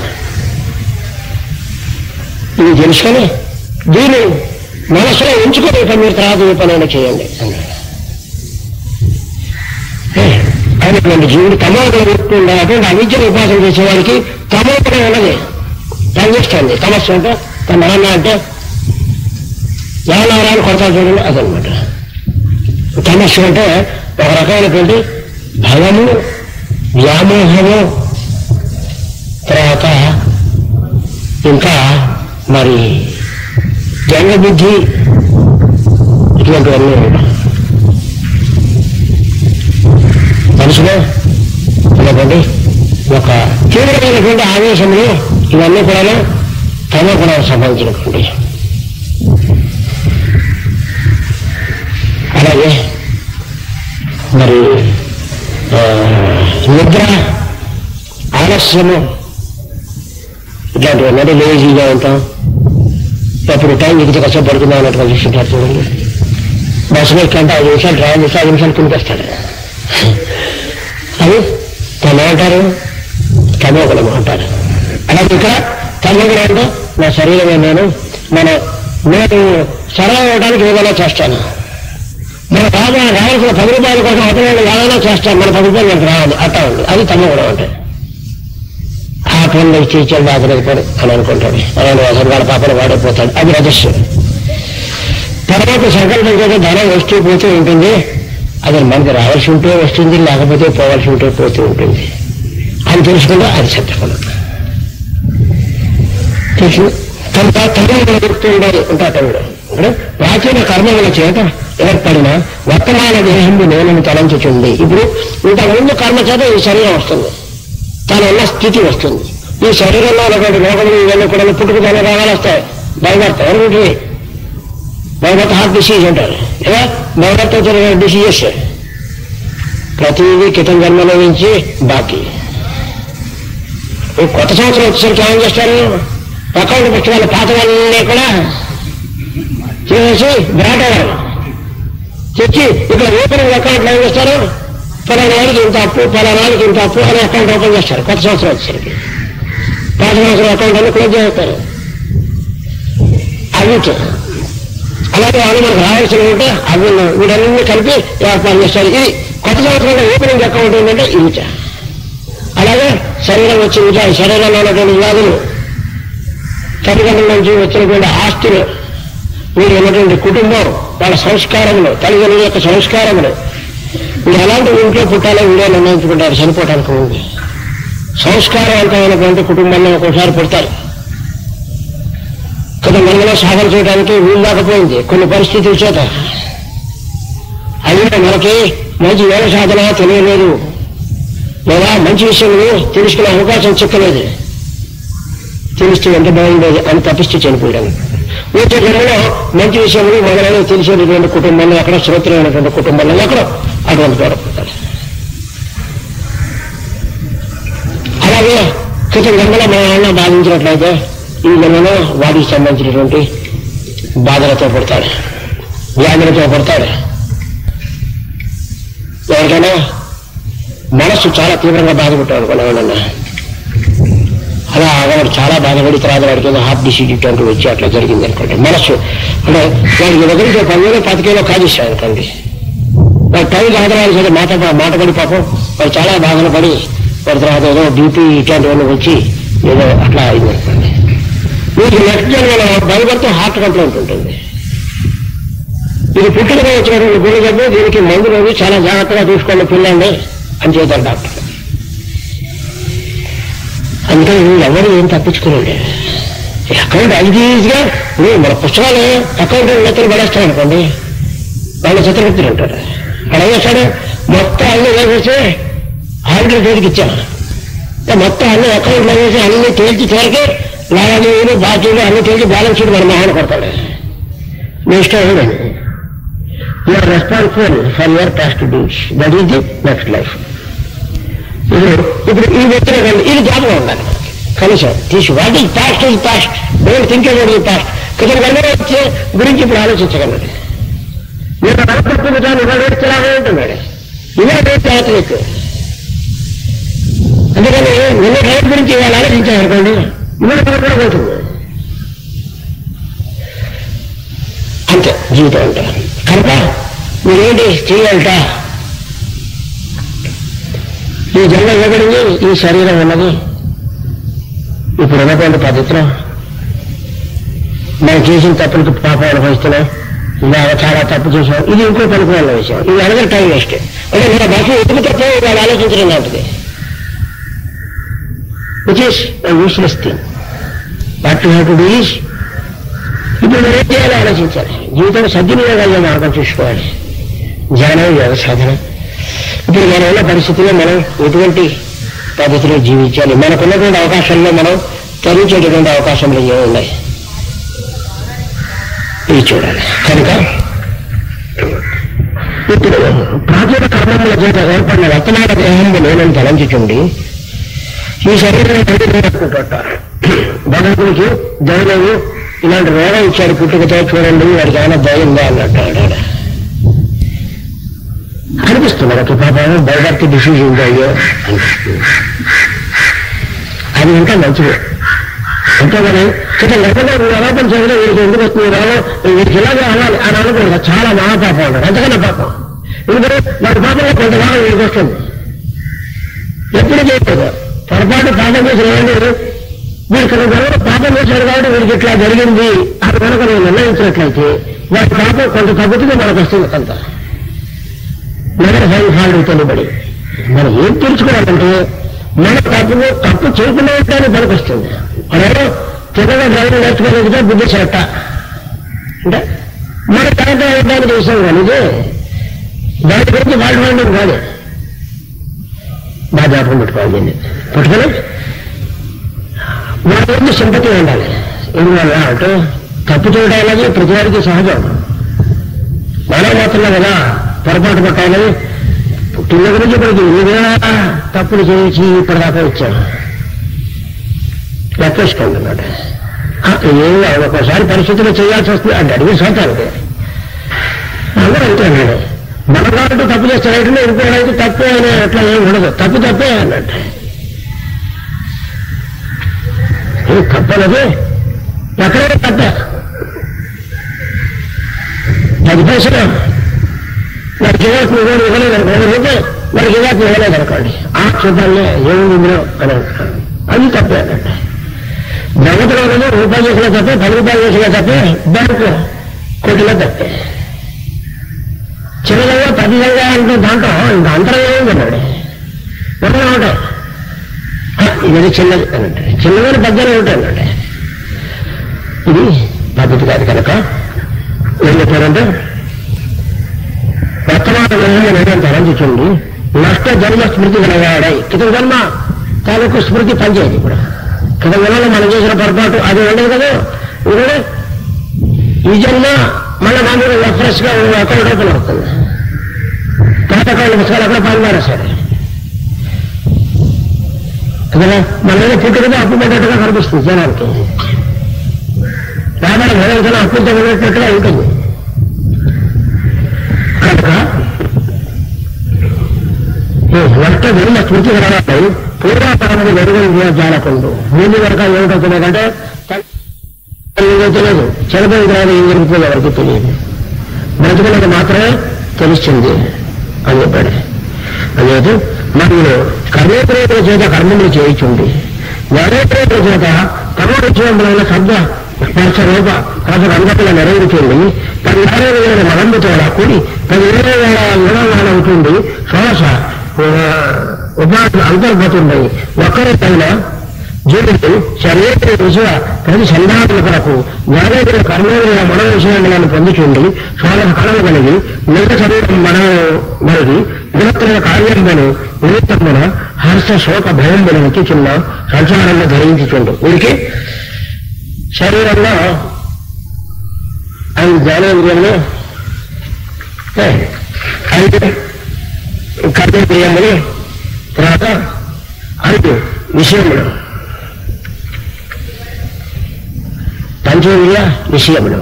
Speaker 1: ఇది తెలుసుకొని దీన్ని మనసులో ఉంచుకొని ఇక మీరు తర్వాత ఏ పనైనా చేయండి అన్నాడు అయినటువంటి జీవుడు తమో గుణం అటువంటి అవిద్యను ఉపాసన చేసేవారికి తమో గుణం ఉన్నది పనిచేస్తుంది తమస్సు అంటే తన నాన్న అంటే యానారాన్ని కొడతా చూడండి అదనమాట తమస్సు అంటే ఒక రకమైనటువంటి భయము వ్యామోహము తర్వాత ఇంకా మరి జంగబుద్ధి ఇటువంటివన్నీ ఉంటాయి మనసులో ఉన్నటువంటి ఒక తీవ్రమైనటువంటి ఆవేశములు ఇవన్నీ కూడా తమ కూడా సంబంధించినటువంటి అలాగే మరి ఆ, నిద్ర ఆలస్యము ఇట్లాంటివన్నీ అంటే లేజీగా ఉంటాం అప్పుడు టైం ఎగితే కష్టం పడుతుందా అన్నట్టుగా చూస్తుంటారు చూడండి బస్సులో ఎక్కంటే ఐదు నిమిషాలు డ్రైవ్ చేస్తే ఐదు నిమిషాలు కిందకొస్తాడు అది తమ అంటారు తమోగుణం అంటారు అలాగే ఇక్కడ తమోగుణం అంటే నా శరీరమే నేను మన నేను సరళ అవడానికి ఏదైనా చేస్తాను మన రాజా రావాల్సిన పది రూపాయల కోసం అతను ఏదైనా చేస్తాను మన పది రూపాయలు మనకు రావాలి అట్లా ఉంది అది తమోగుణం అంటే ఆ పనులు ఇచ్చి ఇచ్చాడు అతనికి పని అని అనుకుంటాడు అలాంటి అసలు వాళ్ళ పాపను వాడిపోతాడు అది రజస్సు తర్వాత సంకల్పం చేత ధనం వస్తూ పోతూ ఉంటుంది అది మనకి రావాల్సి ఉంటే వస్తుంది లేకపోతే పోవాల్సి ఉంటే పోతూ ఉంటుంది అని తెలుసుకుంటే అది సత్యఫలం తెలిసింది కనుక తమిళ గుర్తుండే ఉంటాడు ఇప్పుడు ప్రాచీన కర్మముల చేత ఏర్పడిన వర్తమాన దేహంలో నేనని తలంచుతుంది ఇప్పుడు ఇంతకుముందు కర్మ చేత ఈ శరీరం వస్తుంది తను ఉన్న స్థితి వస్తుంది ఈ శరీరంలో ఉన్నటువంటి లోకములు ఇవన్నీ కూడా పుట్టుకుతానే రోగాలు వస్తాయి భయపడతాయి ఎవరికి భయపడత హార్ట్ డిసీజ్ అంటారు లేదా భయపడత డిసీజెస్ ప్రతిదీ క్రితం జన్మలో నుంచి బాకీ ఈ కొత్త సంవత్సరం వచ్చేసరికి ఏం చేస్తారు అకౌంట్ పుస్తకాలు పాత వాళ్ళని కూడా చేసి బ్రాటవారు తెచ్చి ఇక్కడ ఓపెనింగ్ అకౌంట్లు ఏం చేస్తారు పలానా వాడికి ఇంత అప్పు పలానా వాడికి ఇంత అప్పు అని అకౌంట్ ఓపెన్ చేస్తారు కొత్త సంవత్సరం వచ్చేసరికి పాత సంవత్సరం అకౌంట్ అన్ని క్లోజ్ చేస్తారు అవి అలాగే వాళ్ళు మనకు రావాల్సిన ఉంటే అవి వీటన్ని కలిపి ఏర్పాటు చేస్తారు ఇది కొత్త సంవత్సరంలో ఓపెనింగ్ అకౌంట్ ఏంటంటే ఇవిచ అలాగే శరీరం వచ్చి విజా శరీరంలో ఉన్నటువంటి వ్యాధులు తల్లిదండ్రుల నుంచి వచ్చినటువంటి ఆస్తులు వీడు ఉన్నటువంటి కుటుంబం వాళ్ళ సంస్కారములు తల్లిదండ్రుల యొక్క సంస్కారములు వీడు ఎలాంటి ఇంట్లో పుట్టాలో వీడే నిర్ణయించుకుంటారు చనిపోవటానికి ముందు సంస్కారవంతమైనటువంటి కుటుంబంలో ఒక్కోసారి పుడతారు కొంత మనలో సాధన చేయడానికి వీలు లేకపోయింది కొన్ని పరిస్థితుల చేత అయినా మనకి మంచి వేల సాధన తెలియలేదు లేదా మంచి విషయములు తెలుసుకునే అవకాశం చిక్కలేదు తెలిస్తే ఎంత బాగుండేది అని తప్పిస్తూ చనిపోయాను వచ్చే జన్మలో మంచి విషయములు మొదలైన తెలిసేటటువంటి కుటుంబంలో ఎక్కడ శ్రోత్రమైనటువంటి కుటుంబంలో ఎక్కడ అటువంటి దూరపడతారు అలాగే క్రితం జన్మలో మన నాన్న బాధించినట్లయితే ఈ జన్మలో వాటికి సంబంధించినటువంటి బాధలతో పడతాడు వ్యాధులతో పడతాడు ఎవరికైనా మనస్సు చాలా తీవ్రంగా బాధపడ్డాడు కొనవలన్నా అలా వాడు చాలా బాధపడి తర్వాత వాడికి ఏదో హార్ట్ డిసీజ్ ఇటువంటి వచ్చి అట్లా జరిగింది అనుకోండి మనస్సు అంటే వాడికి దగ్గరికి పదివేలు పదికేలో కాజేశాడు అనుకోండి వాడు టైం కాదవాలి సరే మాట మాట పడి పాపం వాడు చాలా బాధలు పడి వాడి తర్వాత ఏదో బీపీ ఇట్లాంటివన్నీ వచ్చి ఏదో అట్లా అయింది అనుకోండి మీకు నెక్స్ట్ జన్మలో భయపడుతూ హార్ట్ కంప్లైంట్ ఉంటుంది ఇది పుట్టుకగా వచ్చినటువంటి గురి జబ్బు దీనికి మందు రోజు చాలా జాగ్రత్తగా చూసుకోండి పిల్లండి అని చేద్దాం డాక్టర్ అందుకని ఎవరు ఏం తప్పించుకోలేండి అకౌంట్ అది ఈజీగా నువ్వు మన పుస్తకాలు అకౌంట్ నెత్తలు పడేస్తాం అనుకోండి వాళ్ళ చిత్రగుప్తులు అంటారు అక్కడ ఏం చేస్తాడు మొత్తం అన్ని వేసేసి ఆడిటర్ చేతికి ఇచ్చాను ఇంకా మొత్తం అన్ని అకౌంట్లో వేసి అన్ని తేల్చి తేలికి లావాదేవీలు బాకీలు అన్ని తేల్చి బ్యాలెన్స్ షీట్ మన మహాన్ కొడతాడు మీ ఇష్టం ఏదండి you are responsible for your past deeds that is the next life ఇప్పుడు ఇప్పుడు ఈ వ్యక్తిగత ఇది జ్ఞాపకం ఉండాలి కనీసం తీసి what is past is past don't think about the past కొంచెం కన్నా వచ్చే గురించి ఇప్పుడు ఆలోచించగలరు నేను అనుకుంటున్నాను ఇవాళ వచ్చేలాగా ఉంటున్నాడు ఇవే రేపు యాత్రిక్ అందుకని నిన్న రేపు గురించి ఇవాళ ఆలోచించామనుకోండి ఇవాళ కూడా ఉంటుంది అంతే జీవితం అంటే కనుక మీరేంటి చేయాలట ఈ జన్మ ఇవ్వబడింది ఈ శరీరం ఉన్నది ఇప్పుడు ఉన్నటువంటి పద్ధతిలో మనం చేసిన తప్పులకు పాపం అనుభవిస్తున్నాం ఇలా చాలా తప్పు చేసాం ఇది ఇంకో పనికిమాలిన విషయం ఇది అనగా టైం వేస్ట్ అంటే మన భాష ఎందుకు తప్ప వాళ్ళు ఆలోచించడం లాంటిది which is useless thing what you have to do is ఇప్పుడు మనం ఏం చేయాలో ఆలోచించాలి జీవితం సద్వినియోగాల్లో మార్గం చూసుకోవాలి ధ్యానం యోగ సాధన ఇప్పుడు మనం ఉన్న పరిస్థితుల్లో మనం ఎటువంటి పద్ధతిలో జీవించాలి మనకున్నటువంటి అవకాశాల్లో మనం తరించేటటువంటి అవకాశంలో ఏమి ఉన్నాయి ఇవి చూడాలి కనుక ఇప్పుడు ప్రాచీన కర్మముల చేత ఏర్పడిన వర్తమాన దేహంలో నేనని తలంచుచుండి ఈ శరీరం అనుకుంటుంటారు భగవంతుడికి దయలేవు ఇలాంటి రోగం ఇచ్చాడు పుట్టుకతో చూడండి వాడికి ఏమైనా భయంగా అన్నట్టు ఆడ అనిపిస్తుంది ఒక పాపం బయటకి డిసీజ్ ఉంది అయ్యో అనిపిస్తుంది అది ఇంకా మంచిది అంతే కానీ ఇక్కడ లేకుండా ఆరోపణ చేయడం వీడికి ఎందుకు వస్తుంది రాలో వీడికి ఇలాగే అవ్వాలి అని అనుకుంటా చాలా మహాపాపం ఉంటాడు అంతకన్నా పాపం ఎందుకంటే వాడి పాపంలో కొంత భాగం వీడికి వస్తుంది ఎప్పుడు చేయలేదు పొరపాటు పాపం చేసిన వాడు వీడికి గొడవ పాపం చేశాడు కాబట్టి వీడికి ఇట్లా జరిగింది అది కనుక నేను నిర్ణయించినట్లయితే వాడి పాపం కొంత తగ్గుతుంది మనకు వస్తుంది కొంత నగర సైన్హాలు తెలుబడి మనం ఏం తెలుసుకోవాలంటే మన తప్పు తప్పు చేయకుండా ఉంటానే పనికొస్తుంది మనలో తిన్నగా డ్రైవర్ నేర్చుకోలేకపోతే బుద్ధి చెట్ట అంటే మన కరెక్ట్ అవ్వడానికి చేసాం కానీ ఇది దాని గురించి వాళ్ళు వాళ్ళు కాదు బాగా జ్ఞాపకం పెట్టుకోవాలి దీన్ని పట్టుకొని వాళ్ళ ముందు సింపతి ఉండాలి ఎందువల్ల అంటే తప్పు చేయడం అనేది ప్రతి వారికి సహజం మనం మాత్రమే కదా పొరపాటు పట్టాలి పుట్టిన గురించి ఇప్పటికి ఎన్నివేళ తప్పులు చేయించి ఇప్పటిదాకా వచ్చాను లెక్కేసుకోండి అన్నమాట ఏం ఒక్కోసారి పరిస్థితులు చేయాల్సి వస్తుంది అంటే అడిగి సోతానికి అందరూ అంతే అన్నాడు మన కాబట్టి తప్పు చేస్తాడంటే ఇంకోడైతే తప్పే అనే అట్లా ఏం ఉండదు తప్పు తప్పే అన్నట్టు ఇది తప్పనది ఎక్కడైనా తప్పే పది పైసలు వాడికి ఇవ్వాల్సిన ఇవ్వలేదు ఇవ్వలేదు అనుకోండి రూపాయి వాడికి ఇవ్వాల్సిన ఇవ్వలేదు అనుకోండి ఆ చూద్దాంలే ఏముంది ఇందులో అని అంటారు అది తప్పే అన్నట్టు జగత్తులో ఉన్నది రూపాయి చేసినా తప్పే పది రూపాయలు చేసినా తప్పే బ్యాంకు కోటిలో తప్పే చిన్నగా పెద్దగా అంటే దాంట్లో ఇంకా అంతరం ఏముంది అన్నాడు ఒకటే ఉంటాయి ఇది చిన్నది అన్నట్టు చిన్నదని పెద్దనే ఉంటాయి అన్నట్టు ఇది పద్ధతి కాదు కనుక ఏం చెప్పారంటే వర్తమాన నేను తరంచుండి నష్ట జన్మ స్మృతి కలగాడాయి క్రితం జన్మ తాలూకు స్మృతి పనిచేయదు ఇప్పుడు క్రితం జన్మలో మనం చేసిన పొరపాటు అది ఉండదు కదా ఇప్పుడు ఈ జన్మ మళ్ళీ మామూలు ఫ్రెష్ గా అకౌంట్ ఓపెన్ అవుతుంది పాత అకౌంట్ పుస్తకాలు అక్కడ పనిమారా సరే కదా మన పుట్టుకతో అప్పు పెట్టేట్టుగా కనిపిస్తుంది జనానికి వ్యాపారం ఏదైనా అప్పులతో వెళ్ళేటట్టుగా ఉంటుంది కనుక ఈ వర్త వెళ్ళిన స్మృతి కలగాలి పూర్వాపరమైన వెలుగు జాలకుండు ముందు వరకు ఏమిటవుతున్నాయంటే ఏదో తెలియదు చనిపోయిన తర్వాత ఏం జరుగుతుందో ఎవరికి తెలియదు బ్రతుకున్నది మాత్రమే తెలుస్తుంది అని చెప్పాడు అనేది మరియు కర్మేంద్రియుల చేత కర్మములు చేయించుండి జ్ఞానేంద్రియుల చేత కర్మోత్సవములైన శబ్ద స్పర్శ రూప రస అనుగతుల నెరవేర్చుండి పది వేల వేల మలంబుతో కూడి పది వేల వేల యుణాలు అవుతుంది షోడశ ఉపాధులు అంతర్గతుండై ఒక్కరికైనా జీవుడు శరీర విషయ ప్రతి సంధాతుల కొరకు జ్ఞానేంద్రియ కర్మేంద్రియ మన విషయములను పొందుచుండి షోడశ కళలు కలిగి నిజ శరీరం మన మనది గుణత్రయ కార్యములను నిమిత్తమున హర్ష శోక భయములను ఎత్తుచున్న సంసారంలో ధరించుచుండు వీరికి శరీరంలో ఐదు జ్ఞానేంద్రియములు ఏ, ఐదు కర్మేంద్రియములు తర్వాత ఐదు విషయములు పంచేంద్రియ విషయములు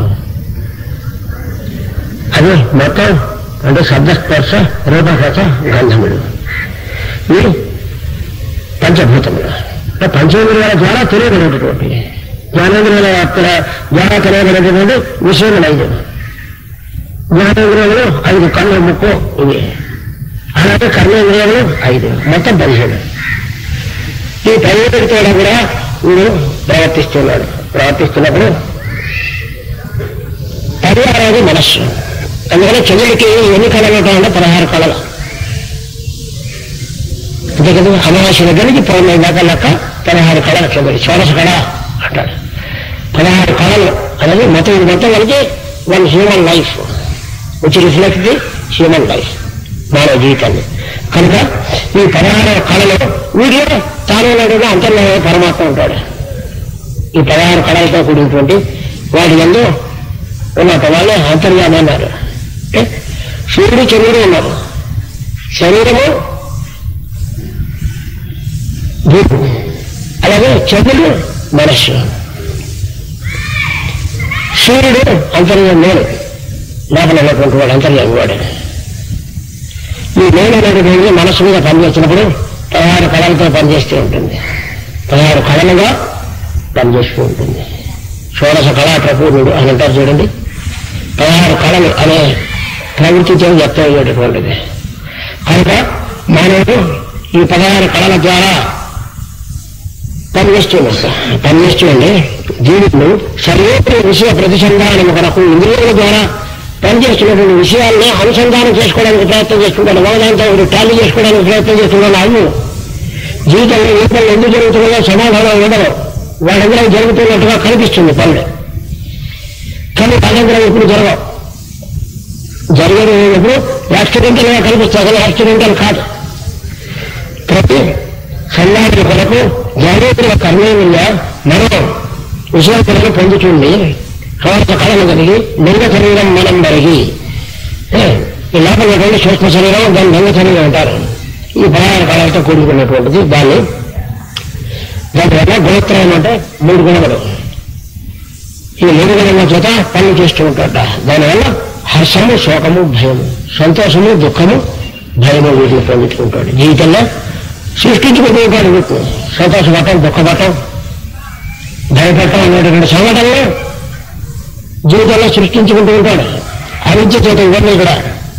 Speaker 1: అది మొత్తం అంటే శబ్దస్పర్శ రూపకథ గంధములు ఇవి పంచభూతములు అంటే పంచేంద్రియాల ద్వారా తెలియగలిగినటువంటి జ్ఞానేంద్రియాల యొక్క ద్వారా తెలియగలిగినటువంటి విషయములు ఐదు జ్ఞానేంద్రియాలు ఐదు కళ్ళు ముక్కు ఇవి అలాగే కర్మేంద్రియాలు ఐదు మొత్తం పదిహేడు ఈ పదిహేడు కూడా కూడా వీడు ప్రవర్తిస్తున్నాడు ప్రవర్తిస్తున్నప్పుడు పదిహారవది మనస్సు అందుకని చెవులకి ఎన్ని కళలు ఉంటాయంటే పదహారు కళలు అంతే కదా అమావాస్య దగ్గర నుంచి పౌర్ణమి దాకా లెక్క పదహారు కళలు చెవులు షోడశ కళ అంటాడు పదహారు కళలు అనేది మొత్తం ఇది మొత్తం కలిగి one human life which reflect the human life మానవ జీవితాన్ని కనుక ఈ పదహారు కళలు వీడియో తానేనాడుగా అంతర్లీన పరమాత్మ ఉంటాడు ఈ పదహారు కళలతో కూడినటువంటి వాటి ఎందు ఉన్నట్టు వాళ్ళే అంతర్యామి అన్నారు అంటే సూర్యుడు చంద్రుడు ఉన్నారు శరీరము భూమి అలాగే చంద్రుడు మనస్సు సూర్యుడు అంతర్యం నేను లోపల ఉన్నటువంటి వాడు అంతర్యం వాడు ఈ నేను అనేటువంటి మనస్సు మీద పనిచేసినప్పుడు పదహారు కళలతో పనిచేస్తూ ఉంటుంది పదహారు కళలుగా పనిచేస్తూ ఉంటుంది షోడశ కళా ప్రపూర్ణుడు అని అంటారు చూడండి పదహారు కళలు అనే ప్రవృత్తితో వ్యక్తం అయ్యేటటువంటిది కనుక మానవుడు ఈ పదహారు కళల ద్వారా పనిచేస్తున్నాడు పనిచేస్తుండే జీవుడు సర్వేత్ర విషయ ప్రతిసంధానం కొరకు ఇంద్రియాల ద్వారా పనిచేస్తున్నటువంటి విషయాల్ని అనుసంధానం చేసుకోవడానికి ప్రయత్నం చేస్తున్నాడు ఒకదాంతో ఒకటి టాలీ చేసుకోవడానికి ప్రయత్నం చేస్తున్నాడు అవి జీవితంలో ఏ పనులు ఎందుకు జరుగుతున్నాయో సమాధానం ఉండదు వాళ్ళందరూ జరుగుతున్నట్టుగా కనిపిస్తుంది పనులు కానీ వాళ్ళందరూ ఇప్పుడు జరగవు జరిగేటప్పుడు యాక్సిడెంటల్ గా కనిపిస్తాయి కానీ యాక్సిడెంటల్ కాదు ప్రతి సన్నాహి కొరకు జ్ఞానేంద్రియ కర్మేంద్రియ మనం విషయాలను పొందుతుంది కవచ కళను కలిగి లింగ శరీరం మనం మరిగి ఏ, ఈ లోపల ఉన్నటువంటి సూక్ష్మ శరీరం దాన్ని లింగ శరీరం అంటారు ఈ పదహారు కళలతో కూడుకున్నటువంటిది దాన్ని దానివల్ల గుణత్రయం అంటే మూడు గుణములు ఈ మూడు గుణముల చేత పనులు చేస్తూ ఉంటాడ దానివల్ల హర్షము శోకము భయము సంతోషము దుఃఖము భయము వీటిని పొందుతుంటాడు జీవితంలో సృష్టించుకుంటూ ఉంటాడు వీటిని సంతోషపడటం దుఃఖపడటం భయపడటం అనేటువంటి సంఘటనలు జీవితంలో సృష్టించుకుంటూ ఉంటాడు అవిద్య చేత ఇవన్నీ కూడా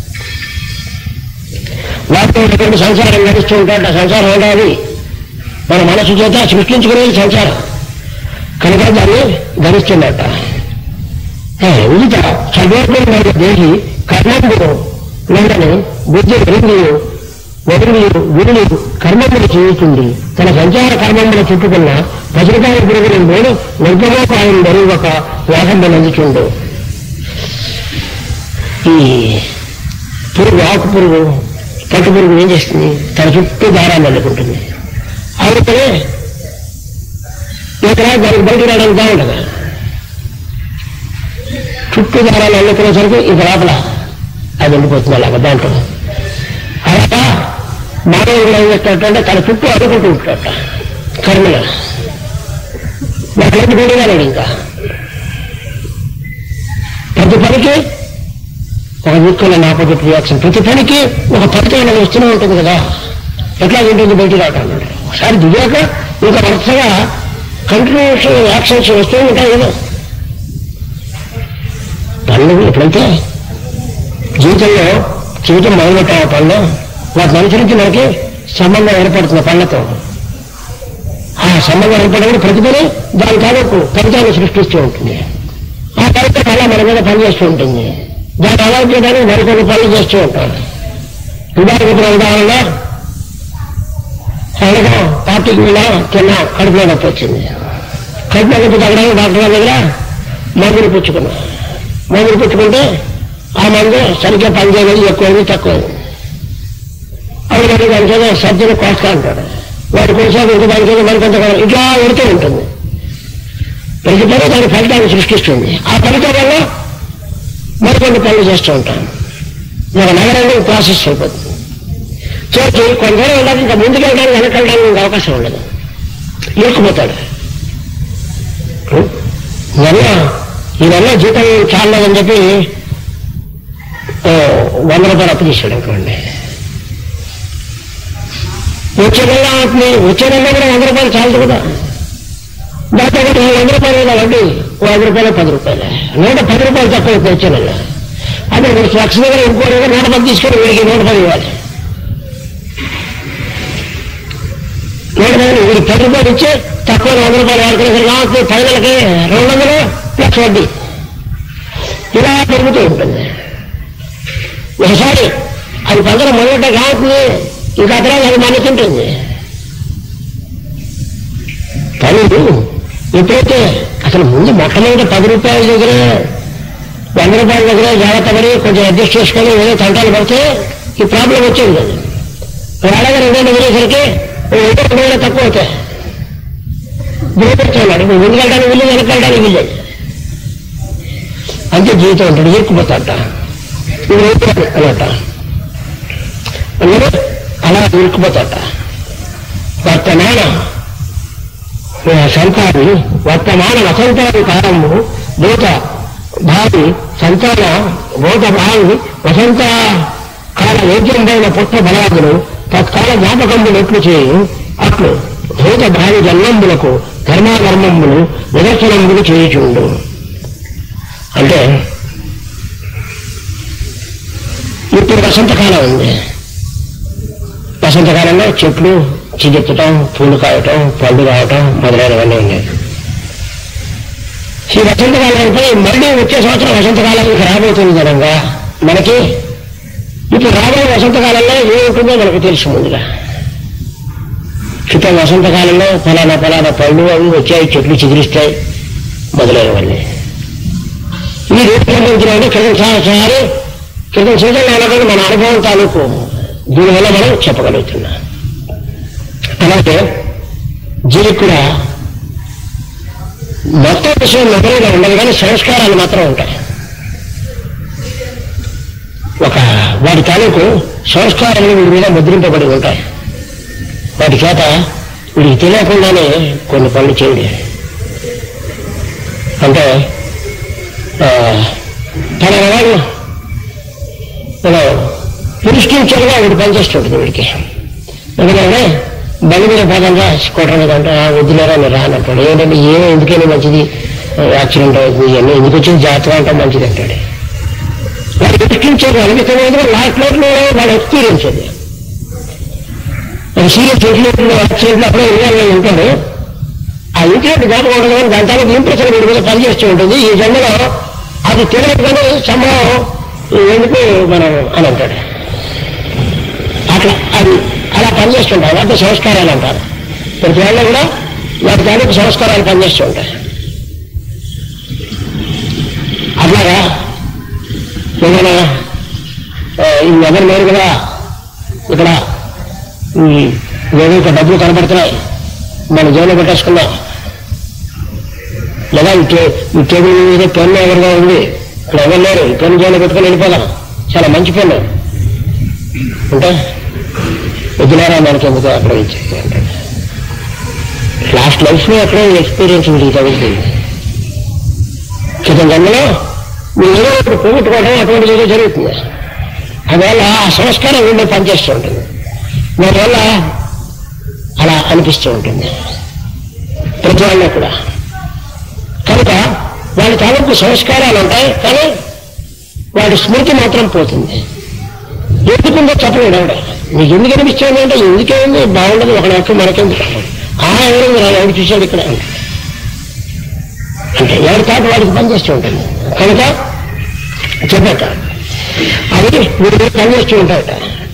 Speaker 1: వాటితో ఉన్నటువంటి సంసారం నడుస్తూ ఉంటాడు ఆ సంసారం ఉండాలి మన మనసు చేత సృష్టించుకునేది సంసారం కనుక దాన్ని ధరిస్తున్నట్ట వివిధ సర్వోత్మైన దేహి కర్మంబులు నుండని బుద్ధి వెరింగియు వదిలియు విరులు కర్మములు చేయుతుంది తన సంచార కర్మములు చుట్టుకున్న పసిరికాయ పురుగులు మూడు నిర్గమోపాయం బరువు ఒక వ్యాసంబు నందుచుండు ఈ పురుగు ఆకు పురుగు పట్టు పురుగు ఏం చేస్తుంది తన చుట్టూ దారాన్ని అల్లుకుంటుంది అందుకనే ఇక్కడ దానికి బయట రావడానికి బాగుంటుంది చుట్టూ దారాలు అల్లుకునేసరికి ఇక లోపల అది ఉండిపోతుంది అలాగా దాంట్లో అలాగా మానవుడు ఏం చేస్తాడంటే తన చుట్టూ అడుగుతూ ఉంటాడట కర్మలు వాళ్ళకి గుడిగాడు ఇంకా ప్రతి పనికి ఒక ఈక్వల్ అండ్ ఆపోజిట్ రియాక్షన్ ప్రతి పనికి ఒక ఫలితం అనేది వస్తూనే ఉంటుంది కదా ఎట్లా ఉంటుంది బయటికి రావటం ఒకసారి దిగాక ఇంకా వరుసగా కంటిన్యూస్ యాక్షన్స్ వస్తూ ఉంటాయి కదా పనులు ఎప్పుడైతే జీవితంలో జీవితం మొదలుపెట్టాం ఆ పనులు వాటిని అనుసరించి మనకి సంబంధం ఏర్పడుతుంది పనులతో ఆ సంబంధం ఏర్పడినప్పుడు ప్రతి పని దాని తాలూకు ఫలితాన్ని సృష్టిస్తూ ఉంటుంది ఆ ఫలితం అలా మన మీద పనిచేస్తూ ఉంటుంది దాన్ని అలవాటు చేయడానికి మరికొన్ని పనులు చేస్తూ ఉంటాం ఉదాహరణ ఉదాహరణ అలాగే పార్టీకి వెళ్ళా తిన్నా కడుపులో నొప్పి వచ్చింది కడుపులో నొప్పి తగ్గడానికి డాక్టర్ గారి దగ్గర మందులు పుచ్చుకున్నా మందులు పుచ్చుకుంటే ఆ మందు సరిగ్గా పనిచేయలేదు ఎక్కువైంది తక్కువైంది అవి దానికి దానికేదో సర్జన్ కోస్తా అంటాడు వాటి కోసం ఇంకో దానికేదో మరికొంత కాలం ఇట్లా వెళుతూ ఉంటుంది ప్రతి పని దాని ఫలితాన్ని సృష్టిస్తుంది ఆ ఫలితం వల్ల మరికొన్ని పనులు చేస్తూ ఉంటాం ఒక నగరంలో ప్రాసెస్ అయిపోతుంది చేసి కొంత దూరం వెళ్ళడానికి ఇంకా ముందుకు వెళ్ళడానికి వెనక్కి వెళ్ళడానికి ఇంకా అవకాశం ఉండదు ఇరుక్కుపోతాడు నెల ఈ నెల జీతం చాలలేదని చెప్పి ఓ వంద రూపాయలు అప్పు తీసాడు అనుకోండి వచ్చే నెల అప్పుని వచ్చే నెల కూడా వంద రూపాయలు చాలదు కదా దాంతో కూడా ఈ వంద రూపాయలు కదా వడ్డీ ఓ ఐదు రూపాయలు పది రూపాయలు నూట పది రూపాయలు తక్కువ ఇప్పుడు వచ్చే నెల అదే మీరు ఫ్లక్స్ దగ్గర ఇంకో దగ్గర నూట పది తీసుకొని వీడికి నూట పది ఇవ్వాలి లేదా వీడి పది రూపాయలు ఇచ్చి తక్కువ వంద రూపాయలు వాడుకునేసరికి కావచ్చు పది నెలలకి రెండు వందలు ప్లస్ వడ్డీ ఇలా పెరుగుతూ ఉంటుంది ఒకసారి అది పంటలు మొదట కావుతుంది ఇంకా అక్కడ అది మన్నుతుంటుంది కానీ ఎప్పుడైతే అసలు ముందు మొట్టమొదటి పది రూపాయల దగ్గర వంద రూపాయల దగ్గర జాగ్రత్త పడి కొంచెం అడ్జస్ట్ చేసుకొని ఏదో తంటాలు పడితే ఈ ప్రాబ్లం వచ్చేది కదా అలాగే రెండు వందలు వదిలేసరికి ఓ ఏదో రెండు వేల తక్కువ అవుతాయి దిగపెట్టున్నాడు నువ్వు ముందు వెళ్ళడానికి వీళ్ళు వెనక్కి వెళ్ళడానికి వీలేదు అంతే జీవితం ఉంటాడు ఇరుక్కుపోతాడట నువ్వు రైతు అనట అందులో అలా ఇరుక్కుపోతాడట వర్తమాన సంతాని వర్తమాన వసంతాని కాలము భూత భావి సంతాన భూత భావి వసంత కాల యోగ్యంపైన పుట్ట బలాదులు తత్కాల జ్ఞాపకములు ఎట్లు చేయు అట్లు భూత భావి జన్మంబులకు ధర్మాధర్మములు నిదర్శనములు చేయుచుండు అంటే ఇప్పుడు వసంతకాలం ఉంది వసంతకాలంలో చెట్లు చిగుర్చటం పూలు కాయటం పళ్ళు రావటం మొదలైనవన్నీ ఉన్నాయి ఈ వసంతకాలం అయిపోయి మళ్ళీ వచ్చే సంవత్సరం వసంతకాలానికి రాబోతుంది కనుక మనకి ఇప్పుడు రాబోయే వసంతకాలంలో ఏముంటుందో మనకు తెలుసు ముందుగా క్రితం వసంతకాలంలో ఫలానా ఫలానా పళ్ళు అవి వచ్చాయి చెట్లు చిగురిస్తాయి మొదలైనవన్నీ ఈ రేపు సంబంధించిన క్రితం సంవత్సరాలు క్రితం సీజన్లో ఉన్నటువంటి మన అనుభవం తాలూకు దీనివల్ల మనం చెప్పగలుగుతున్నాం అలాగే జీవికి కూడా మొత్తం విషయం మెమరీగా ఉండదు కానీ సంస్కారాలు మాత్రం ఉంటాయి ఒక వాటి తాలూకు సంస్కారాలు వీడి మీద ముద్రింపబడి ఉంటాయి వాటి చేత వీడికి తెలియకుండానే కొన్ని పనులు చేయండి అంటే ఆ, పలానా వాడు మనం పురుష్టించగా వీడు పనిచేస్తుంటుంది వీడికి ఎందుకంటే బండి మీద పోదంగా స్కూటర్ మీద అంటే "ఆ, వద్దులేరా నేను రానంటాడు ఏంటంటే ఏమో ఎందుకైనా మంచిది యాక్సిడెంట్ అవుతుంది ఇవన్నీ ఎందుకు వచ్చింది జాతర అంటే మంచిది అంటాడు వాడు పుష్టించారు అనిపిస్తుంది లాస్ట్ లో వాడు ఎక్స్పీరియన్స్ అది సీరియస్ ఇన్సిడెంట్ యాక్సిడెంట్ అప్పుడే ఇన్వాల్వ్ ఉంటాడు ఆ ఇన్సిడెంట్ జ్ఞాపకం ఉండదు కానీ దాని తాలూకు ఇంప్రెషన్ వీడి మీద పనిచేస్తూ ఉంటుంది ఈ జన్మలో అది తెలియకనే సంభవం ఎందుకు మనం అని అంటాడు అట్లా అది అలా పనిచేస్తుంటాయి వాటి సంస్కారాలు అంటారు ప్రతి వాళ్ళు కూడా వాటి తాలూకు సంస్కారాలు పనిచేస్తూ ఉంటాయి అట్లాగా ఏదైనా ఆ, ఈ ఎవరు లేరు కదా ఇక్కడ ఈ ఏదో ఒక డబ్బులు కనబడుతున్నాయి మన జైలు పెట్టేసుకున్నాం లేదా ఈ టే ఈ టేబుల్ మీద పెన్ను ఎవరిగా ఉంది ఇక్కడ ఎవరు లేరు ఈ పెన్ను జైలు పెట్టుకొని వెళ్ళిపోదాం చాలా మంచి పెన్ను అంటే వదిలేరా మనకి ఎందుకు అక్కడ ఇచ్చేది అంటే లాస్ట్ లైఫ్ లో ఎక్కడో ఎక్స్పీరియన్స్ ఉంది తగ్గుతుంది క్రితం జన్మలో మీరు ఏదో ఒకటి పోగొట్టుకోవడం అటువంటి ఏదో జరుగుతుంది అందువల్ల ఆ సంస్కారం వీళ్ళు పనిచేస్తూ ఉంటుంది దానివల్ల అలా అనిపిస్తూ ఉంటుంది ప్రతి వాళ్ళలో కూడా కనుక వాళ్ళ తాలూకు సంస్కారాలు ఉంటాయి కానీ వాడి స్మృతి మాత్రం పోతుంది ఎందుకుందో చెప్పలేడు ఆవిడ నీకు ఎందుకు అనిపిస్తుంది అంటే ఎందుకేంది బాగుండదు ఒక నాకు మనకెందుకు ఆ ఎవరు ఎవరు చూశాడు ఇక్కడ అంటే ఎవరి తాట వాడికి పనిచేస్తూ ఉంటుంది కనుక చెప్పట అది వీడి పనిచేస్తూ ఉంటాయట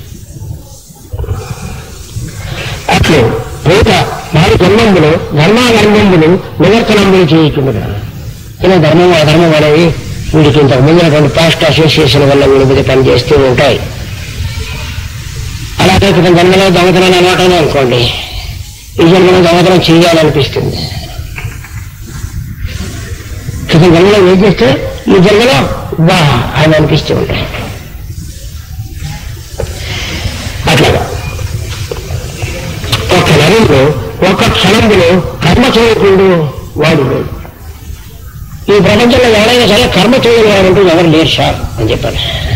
Speaker 1: అట్లు పూత వారి జన్మములు ధర్మాధర్మములు నివర్తనములు చేయుచుండగా ఇలా ధర్మం అధర్మం అనేవి వీడికి ఇంతకు ముందున్నటువంటి పాస్ట్ అసోసియేషన్ వల్ల వీడి మీద పనిచేస్తూ ఉంటాయి అలాగే క్రితం జన్మలో దొంగతనాలు అలవాటనే అనుకోండి ఈ జన్మలో దొంగతనం చేయాలనిపిస్తుంది క్రితం జన్మలో ఏం చేస్తే ఈ జన్మలో వా అని అనిపిస్తూ ఉంటాయి అట్లాగా ఒక నరుడు ఒక క్షణంలో కర్మ చేయకుండా వాడు లేడు ఈ ప్రపంచంలో ఎవరైనా సరే కర్మ చేయని వారంటూ ఎవరు లేరు సార్ అని చెప్పాడు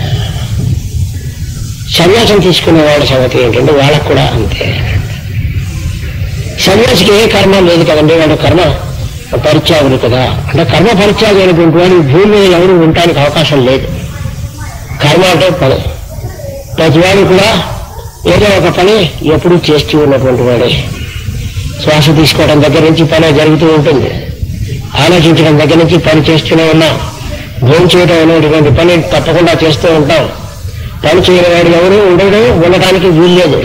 Speaker 1: సన్యాసం తీసుకునేవాడి సంగతి ఏంటంటే వాళ్ళకు కూడా అంతే సన్యాసికి ఏ కర్మ లేదు కదండి వాడు కర్మ పరిత్యాగులు కదా అంటే కర్మ పరిత్యాగి అయినటువంటి వాడు ఈ భూమి మీద ఎవరు ఉండటానికి అవకాశం లేదు కర్మ అంటే పని ప్రతి వాడు కూడా ఏదో ఒక పని ఎప్పుడూ చేస్తూ ఉన్నటువంటి వాడే శ్వాస తీసుకోవడం దగ్గర నుంచి పని జరుగుతూ ఉంటుంది ఆలోచించడం దగ్గర నుంచి పని చేస్తూనే ఉన్నాం భోజనం చేయడం అనేటువంటి పని తప్పకుండా చేస్తూ ఉంటాం పని చేయని వాడు ఎవరు ఉండడం ఉండటానికి వీల్లేదు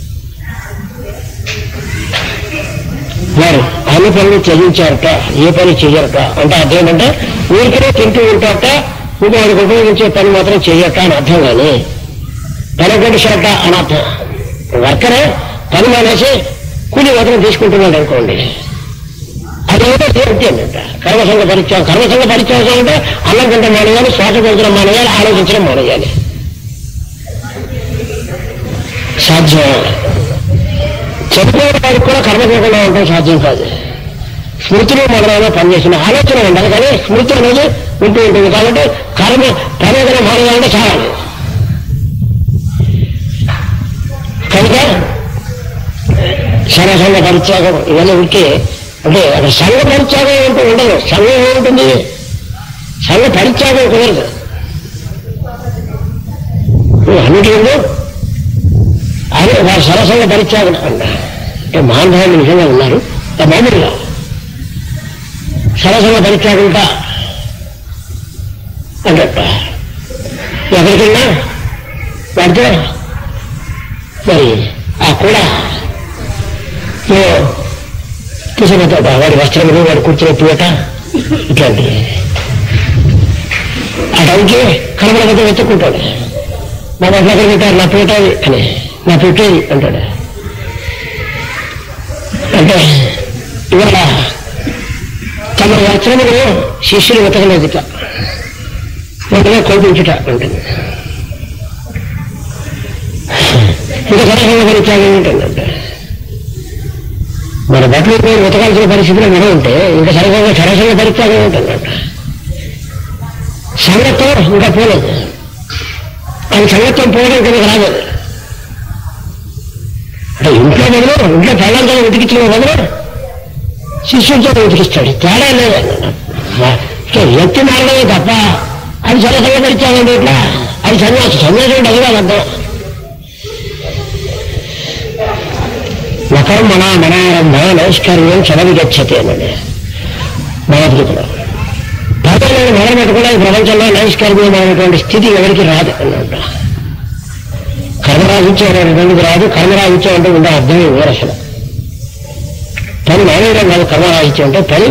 Speaker 1: వారు అన్ని పనులు చదివించారట ఏ పని చెయ్యరట అంటే అర్థం ఏంటంటే ఊరికనే తింటూ ఉంటారట ఇంకొకరికి ఉపయోగించే పని మాత్రం చెయ్యట అని అర్థం కానీ పని కొట్టిషట అని అర్థం వర్కరే పని మానేసి కూలి మాత్రం తీసుకుంటున్నాడు అనుకోండి అది ఏదో అంటేనంట కర్మసంగ పరిత్యాగం కర్మసంగ పరిత్యాగం అంటే అన్నం తింటే మానేయాలి శ్వాస పెంచడం మానేయాలి ఆలోచించడం మానేయాలి సాధ్యం చనిపోయిన వాడికి కూడా కర్మ చేయకుండా ఉండడం సాధ్యం కాదు స్మృతిలో మొదలైన పనిచేసిన ఆలోచన ఉండదు కానీ స్మృతి అనేది ఉంటూ ఉంటుంది కాబట్టి కర్మ పని ఏదైనా మానేయాలంటే చాలాలి కనుక సరసంగ పరిత్యాగం ఇవన్నీ ఉంటే అంటే అక్కడ సంఘ పరిత్యాగం అంటూ ఉండదు సంఘం ఏముంటుంది సంఘ పరిత్యాగం కుదరదు అన్నిటిలో అదే వారు సరసంగా పరిత్యాగం అంట అంటే మహానుభావులు నిజంగా ఉన్నారు ఆ మామూలుగా సరసంగా పరిత్యాగంట అంటట ఎక్కడికెళ్ళినా వాడితో మరి ఆ కూడా తీసుకుపోతాడు వాడి వస్త్రములు వాడు కూర్చునే పీట ఇట్లాంటి ఆ టైంకి కనబడకపోతే వెతుక్కుంటాడు మా దగ్గర ఎక్కడ పెట్టారు నా పీట అది అని నా పెట్టేది అంటాడు అంటే ఇవాళ తమ వస్త్రములు శిష్యులు వెతకలేదు ఇట్లా వెంటనే కోపించుట ఉంటుంది ఇంకా సరసంగా పరిత్యాగం ఏంటంటే మన బట్టలు పేరు వెతకాల్సిన పరిస్థితిలో మనం ఉంటే ఇంకా సరసంగా సరసంగా పరిత్యాగం ఉంటుందంట సంగత్వం ఇంకా పోలేదు అది సంగత్వం పోవడం కిందకి రాదు అంటే ఇంట్లో బదులు ఇంట్లో పెళ్ళంతో వెతికించిన బదులు శిష్యుడితో వెతికిస్తాడు తేడా లేదు వ్యక్తి మారడమే తప్ప అది సరసంగా పరిత్యాగం ఇట్లా అది సన్యాసం సన్యాసం అంటే అది కాదు అర్థం నకరం మన మనారంభ నైష్కర్యం చదవిగచ్చతే అన్నది భగవద్గీతలో పదవులను మొదలు పెట్టుకున్న ఈ ప్రపంచంలో నైష్కర్మ్యమైనటువంటి స్థితి ఎవరికి రాదు అన్నమాట కర్మరాహిత్యం అనేటువంటిది రాదు కర్మరాహిత్యం అంటే ఉండే అర్థమే వేరు అసలు పని మానేయడం కాదు కర్మరాహిత్యం అంటే పని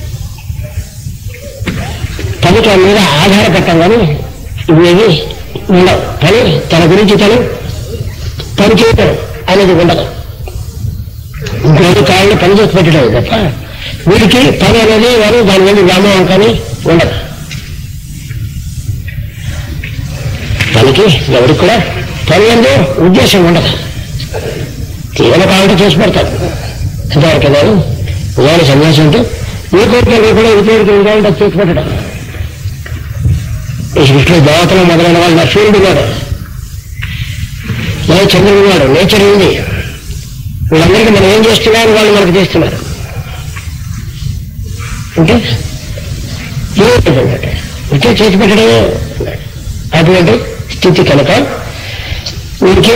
Speaker 1: పని తన మీద ఆధారపడటం కానీ ఇవేవి ఉండవు పని తన గురించి తను పని చేయటం అనేది ఉండదు ఇంకోటి కాళ్ళని పని చేసి పెట్టడం తప్ప వీడికి పని అనేది వారు దాని మీద వ్యామోహం కానీ ఉండదు పనికి ఎవరికి కూడా పని అందు ఉద్దేశం ఉండదు ఏమైనా కావాలంటే చేసి పెడతాడు ఎంతవరకు నేను ఇవాళ సన్యాసం అంటే ఈ కోరికలు కూడా ఈ కోరికలు కావాలంటే అది చేసి పెట్టడం ఈ సృష్టిలో దేవతలు మొదలైన వాళ్ళు నా సూర్యుడు ఉన్నాడు లేదా చంద్రుడు ఉన్నాడు నేచర్ ఉంది వీళ్ళందరికీ మనం ఏం చేస్తున్నారు వాళ్ళు మనకు చేస్తున్నారు అంటే ఏమిటంటే ఇంకే చేసి పెట్టడమే అటువంటి స్థితి కనుక వీరికి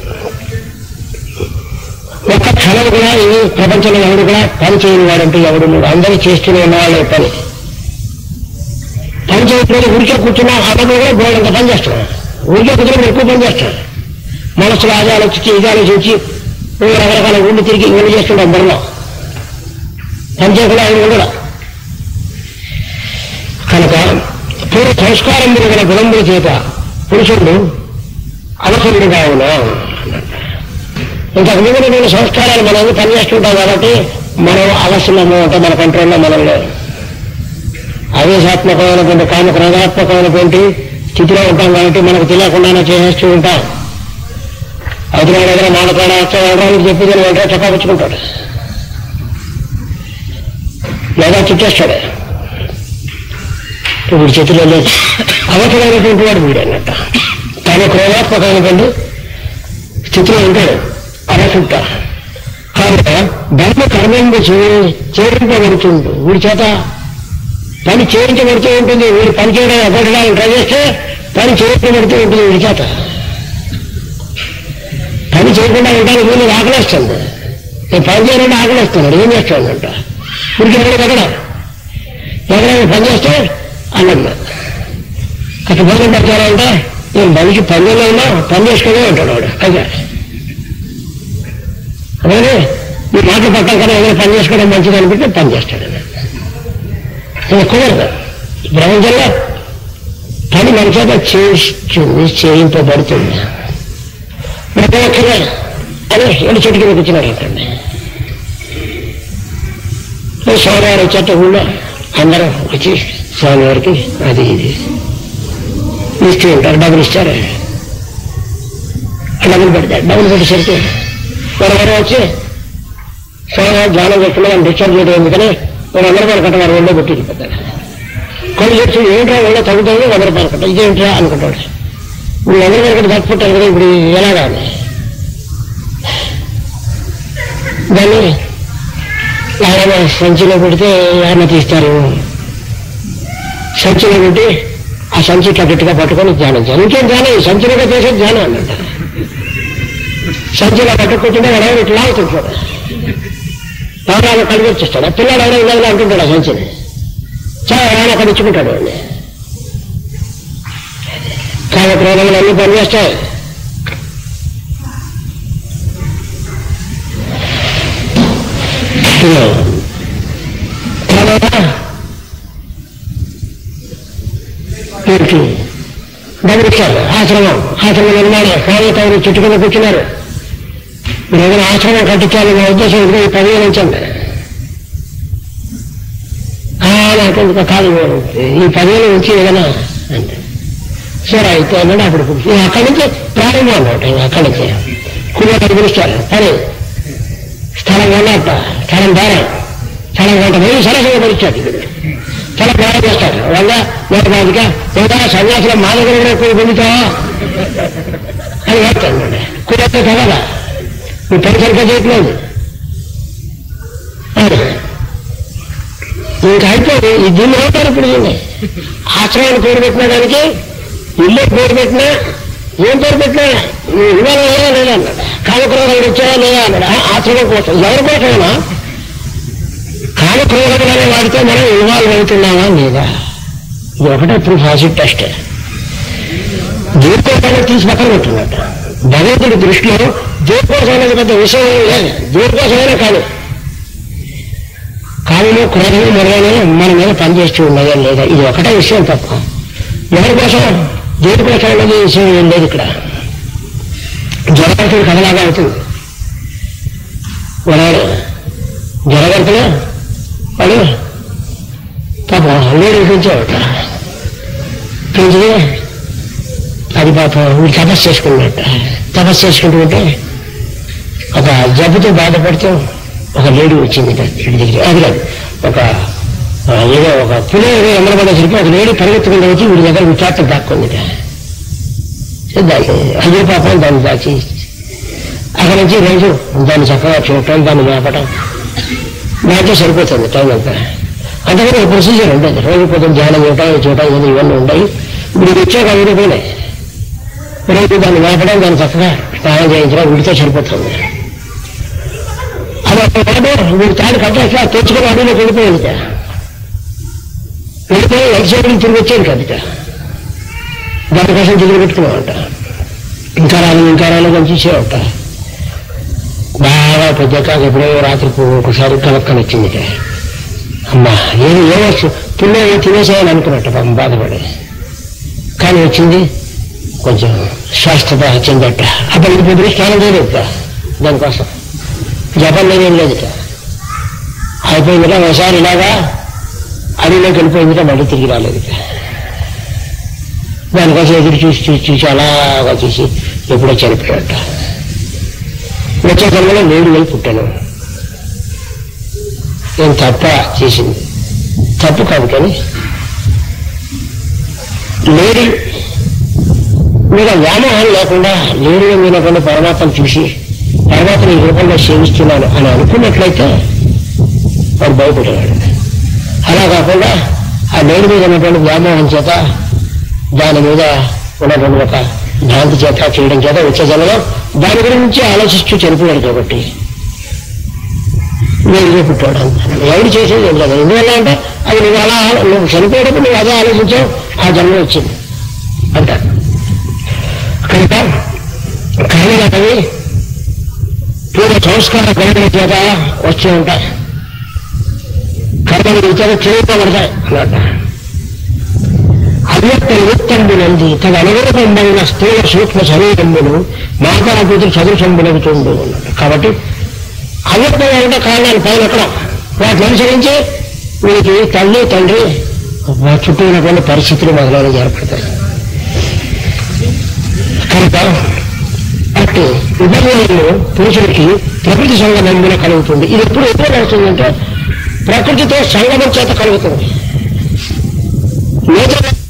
Speaker 1: ఒక్క క్షణం కూడా ఈ ప్రపంచంలో ఎవడు కూడా పని చేయని వాడంటూ ఎవడు లేడు అందరూ చేస్తూనే ఉన్నవాళ్ళే పని పని చేయకపోతే ఊరికే కూర్చున్నా అతను కూడా గోడంత పని చేస్తున్నాడు ఊరికే కూర్చొని ఎక్కువ పని చేస్తున్నాడు మనసులో అది ఆలోచించి ఇది ఆలోచించి రకరకాల ఊళ్ళు తిరిగి ఇవన్నీ చేస్తుంటాం బుర్రలో పని చేయకుండా ఆయన ఉండడు కనుక పూర్వ సంస్కారం మీద గల గుణముల చేత పురుషుడు అవసరుడుగా ఉన్నా ఇంతకు ముందు నేను సంస్కారాలు మనం పని చేస్తుంటాం కాబట్టి మనం అవసరము అంటే మన కంట్రోల్లో మనం లేదు ఆవేశాత్మకమైనటువంటి కామ క్రోధాత్మకమైనటువంటి స్థితిలో ఉంటాం కాబట్టి మనకు తెలియకుండానే చేసేస్తూ ఉంటాం అవతల దగ్గర మాట్లాడ ఎవరికి చెప్పి నేను వెంటనే చక్కాపుచ్చుకుంటాడు లేదా చుట్టేస్తాడు వీడి చేతిలో లేదు అవసరమైనటువంటి వాడు వీడు అన్నట్ట తాను క్రోధాత్మకమైనటువంటి స్థితిలో ఉంటాడు అనకుంటా కాబట్టి ధర్మ కర్మంలో చేయించబడుతుంది వీడి చేత పని చేయించబడుతూ ఉంటుంది వీడు పని చేయడం ఎగ్గొట్టడానికి ట్రై చేస్తే పని చేయించబడుతూ ఉంటుంది వీడి చేత పని చేయకుండా ఉండడానికి వీళ్ళు ఆకలేస్తుంది నేను పని చేయాలంటే ఆకలిస్తున్నాడు ఏం చేస్తాడంట ఇప్పుడు ఎక్కడ ఎక్కడ ఎవరైనా పని చేస్తే అన్నమ్మ అక్కడ భోజనం పెట్టారంటే నేను మనిషి పని చేయలేనా పని చేసుకునే ఉంటాడు వాడు అదే అలాగే ఈ మాటలు పక్కన కదా ఏదైనా పని చేసుకోవడం మంచిది అనిపిస్తే పని చేస్తాడు ఇది కుదరదు ఈ ప్రపంచంలో పని మన చేత చేస్తుంది చేయింపబడుతుంది ప్రతి ఒక్కరే అని ఎండు చెట్టు కింద కూర్చున్నారు అంటండి స్వామివారి చెట్టు ఊళ్ళో అందరూ వచ్చి స్వామివారికి అది ఇది ఇస్తూ ఉంటారు డబ్బులు ఇస్తారు ఆ డబ్బులు పెడతారు డబ్బులు పెట్టేసరికి మరొకరు వచ్చి స్వామివారు ధ్యానం చేసుకుని వాళ్ళు డిశ్చార్జ్ చేయడం ఎందుకని ఒక వంద రూపాయలు కట్టవారు ఒళ్ళో పెట్టి వెళ్ళిపోతారు కొన్ని చెట్టు ఏంట్రా ఒళ్ళో తగ్గుతుంది వంద రూపాయలు కట్ట ఇదేంట్రా అనుకుంటాడు ఇప్పుడు వంద రూపాయలు కట్టి తప్పుకుంటారు కదా ఇప్పుడు ఎలాగా అని దాన్ని ఎవరైనా సంచిలో పెడితే ఎవరైనా తీస్తారు సంచిలో పెట్టి ఆ సంచి ఇట్లా గట్టిగా పట్టుకొని ధ్యానం చేయాలి ఇంకేం ధ్యానం ఈ సంచిలోగా చేసే ధ్యానం అన్నట్టు సంచిలో పట్టుకుంటుంటే వాడు ఇట్లా లాగుతుంటాడు ఎవరైనా కలిగి వచ్చేస్తాడు ఆ పిల్లాడు ఎవరైనా ఇలాగ అంటుంటాడు ఆ సంచిని చాలా ఎవరైనా అక్కడ ఇచ్చుకుంటాడు వాడిని కాబట్టి రోగములు అన్ని పనిచేస్తాయి తర్వాత వీరికి డబ్బులు ఇచ్చారు ఆశ్రమం ఆశ్రమం నిర్మాణం స్వామి తగిన చుట్టు కింద కూర్చున్నారు మీరు ఏదైనా ఆశ్రమం కట్టించాలి నా ఉద్దేశం ఇదిగో ఈ పదివేలు ఇచ్చండి నాకు ఇంకా కాదు ఈ పదివేలు నుంచి ఏదైనా అంటే సరే అయితే అన్నాడు అప్పుడు కూర్చో అక్కడి నుంచి ప్రారంభం అన్నమాట ఇంకా అక్కడి నుంచి కుమారుడు పిలుస్తారు పని స్థలం కొన్నట్ట స్థలం దారం స్థలం కొంట వెయ్యి సరస్సుగా పడిచాడు చాలా బాగా చేస్తాడు వంద నూట పాతిక లేదా సన్యాసుల మా దగ్గర కూడా ఎక్కువ పొందుతావా అని వేస్తాడు కుదరతే కదా నువ్వు పని సరిగ్గా చేయట్లేదు ఇంకా అయిపోయి ఈ దీన్ని అవుతారు ఇప్పుడు దీన్ని ఆశ్రయాన్ని పేరు పెట్టిన దానికి ఇల్లు పేరు పెట్టినా ఏం పేరు పెట్టినా నువ్వు ఇవాళ లేదా లేదా అన్నాడు కాలక్రోగాలు వచ్చావా లేదా అన్నాడు ఆ, ఆశ్రమం కోసం ఎవరి కోసమైనా కాలక్రోగాలనే వాడితే మనం ఇన్వాల్వ్ అవుతున్నామా లేదా ఇది ఒకటే ప్రూఫ్ యాసిడ్ టెస్ట్ దేనికోసమైనా తీసి పక్కన పెట్టున్నట్టు భగవంతుడి దృష్టిలో దేనికోసం అనేది పెద్ద విషయం ఏం లేదు దేనికోసమైనా కాదు కాలంలో క్రోధము మొదలైన మన మీద పనిచేస్తూ ఉన్నాయా లేదా ఇది ఒకటే విషయం తప్ప ఎవరి కోసం దేని కోసం అనేది విషయం ఏం లేదు ఇక్కడ జరగతుడు కథలాగా అవుతుంది వాడు జరగతులు వాడు పాపం లేడు పెంచేవాడు పెంచితే అది పాపం వీడు తపస్సు చేసుకున్నట్ట తపస్సు చేసుకుంటూ ఉంటే ఒక జబ్బుతో బాధపడుతూ ఒక లేడీ వచ్చింది ఇంటి దగ్గర అది కాదు ఒక ఆ, ఏదో ఒక పులి ఏదో ఎండబడేసరికి ఒక లేడీ పరిగెత్తుకుంటూ వచ్చి వీడి దగ్గర విచారణ దాక్కుంది దాన్ని అదే పాపం దాన్ని దాచి అక్కడి నుంచి రోజు దాన్ని చక్కగా చూడటం దాన్ని మేపటం దాంట్లో సరిపోతుంది టైం అంతా అంతకని ఒక ప్రొసీజర్ ఉండదు రోజు పొద్దున్న ధ్యానం చేయటం చూడటం ఏదో ఇవన్నీ ఉంటాయి ఇప్పుడు ఇది వచ్చాక అవి పోయినాయి రోజు దాన్ని మేపడం దాన్ని చక్కగా స్నానం చేయించడం వీడితో సరిపోతుంది అది ఒక వాడు వీడు తాడు కట్టేసి తెచ్చుకుని అడవిలోకి వెళ్ళిపోయింది వెళ్ళిపోయి ఎక్సైడ్ తిరిగి వచ్చేది కదిట దానికోసం దిగులు పెట్టుకున్నామంట ఇంకా రాలేదు ఇంకా రాలేదు అని చూసేవంట బాగా పెద్దకాక ఎప్పుడో రాత్రి పో- ఒకసారి కలక్కని వచ్చిందిట అమ్మా ఏది ఏమొచ్చు పుల్ల ఏదో తినేసేయాలని అనుకున్నట్ట పాపం బాధపడి కానీ వచ్చింది కొంచెం స్వస్థత వచ్చిందట అప్పుడు ఇది పొద్దున స్నానం చేయలేదు దానికోసం జపం లేదేం లేదుట అయిపోయిందిట ఒకసారి ఇలాగా అడవిలోకి వెళ్ళిపోయిందిట మళ్ళీ తిరిగి రాలేదుట దానికోసం ఎదురు చూసి చూసి చూసి అలాగా చూసి ఎప్పుడో చనిపోయాట వచ్చే జన్మలో లేడు వెళ్ళి పుట్టాను నేను తప్ప చేసింది తప్పు కాదు కానీ లేడీ మీద వ్యామోహం లేకుండా లేడిగా మీనకుండా పరమాత్మను చూసి పరమాత్మ ఈ రూపంలో సేవిస్తున్నాను అని అనుకున్నట్లయితే వాడు భయపడేవాడు అలా కాకుండా ఆ లేడి మీద ఉన్నటువంటి వ్యామోహం చేత దాని మీద ఉన్నటువంటి ఒక భ్రాంతి చేత చేయడం చేత వచ్చే జనంలో దాని గురించి ఆలోచిస్తూ చనిపోయాడు కాబట్టి వేడిగా పుట్టాడు అంటాడు ఎవడు చేసేది ఏం లేదు ఎందువల్ల అంటే అది నువ్వు అలా నువ్వు చనిపోయేటప్పుడు నువ్వు అదే ఆలోచించావు ఆ జన్మ వచ్చింది అంటాడు కనుక కళలు అనేవి పూర్వ సంస్కార కళల చేత వచ్చి ఉంటాయి కర్మలు ఇతర చేయబడతాయి అన్నమాట అవ్యక్త నిమిత్తంబునంది తన అనుగుణమైన స్థూల సూక్ష్మ శరీరమును మాతా కూతురు సదృశంబునవుతుంది అన్నమాట కాబట్టి అవ్యక్తంగా ఉంటే కారణాలు పైన ఎక్కడ వాటిని అనుసరించి వీరికి తల్లి తండ్రి వా చుట్టూ ఉన్నటువంటి పరిస్థితులు మొదలైనవి ఏర్పడతాయి కనుక అటు ఉపయోగంలో పురుషుడికి ప్రకృతి సంగమంలో కలుగుతుంది ఇది ఎప్పుడు ఎప్పుడు కలుగుతుందంటే ప్రకృతితో సంగమం చేత కలుగుతుంది నేచర్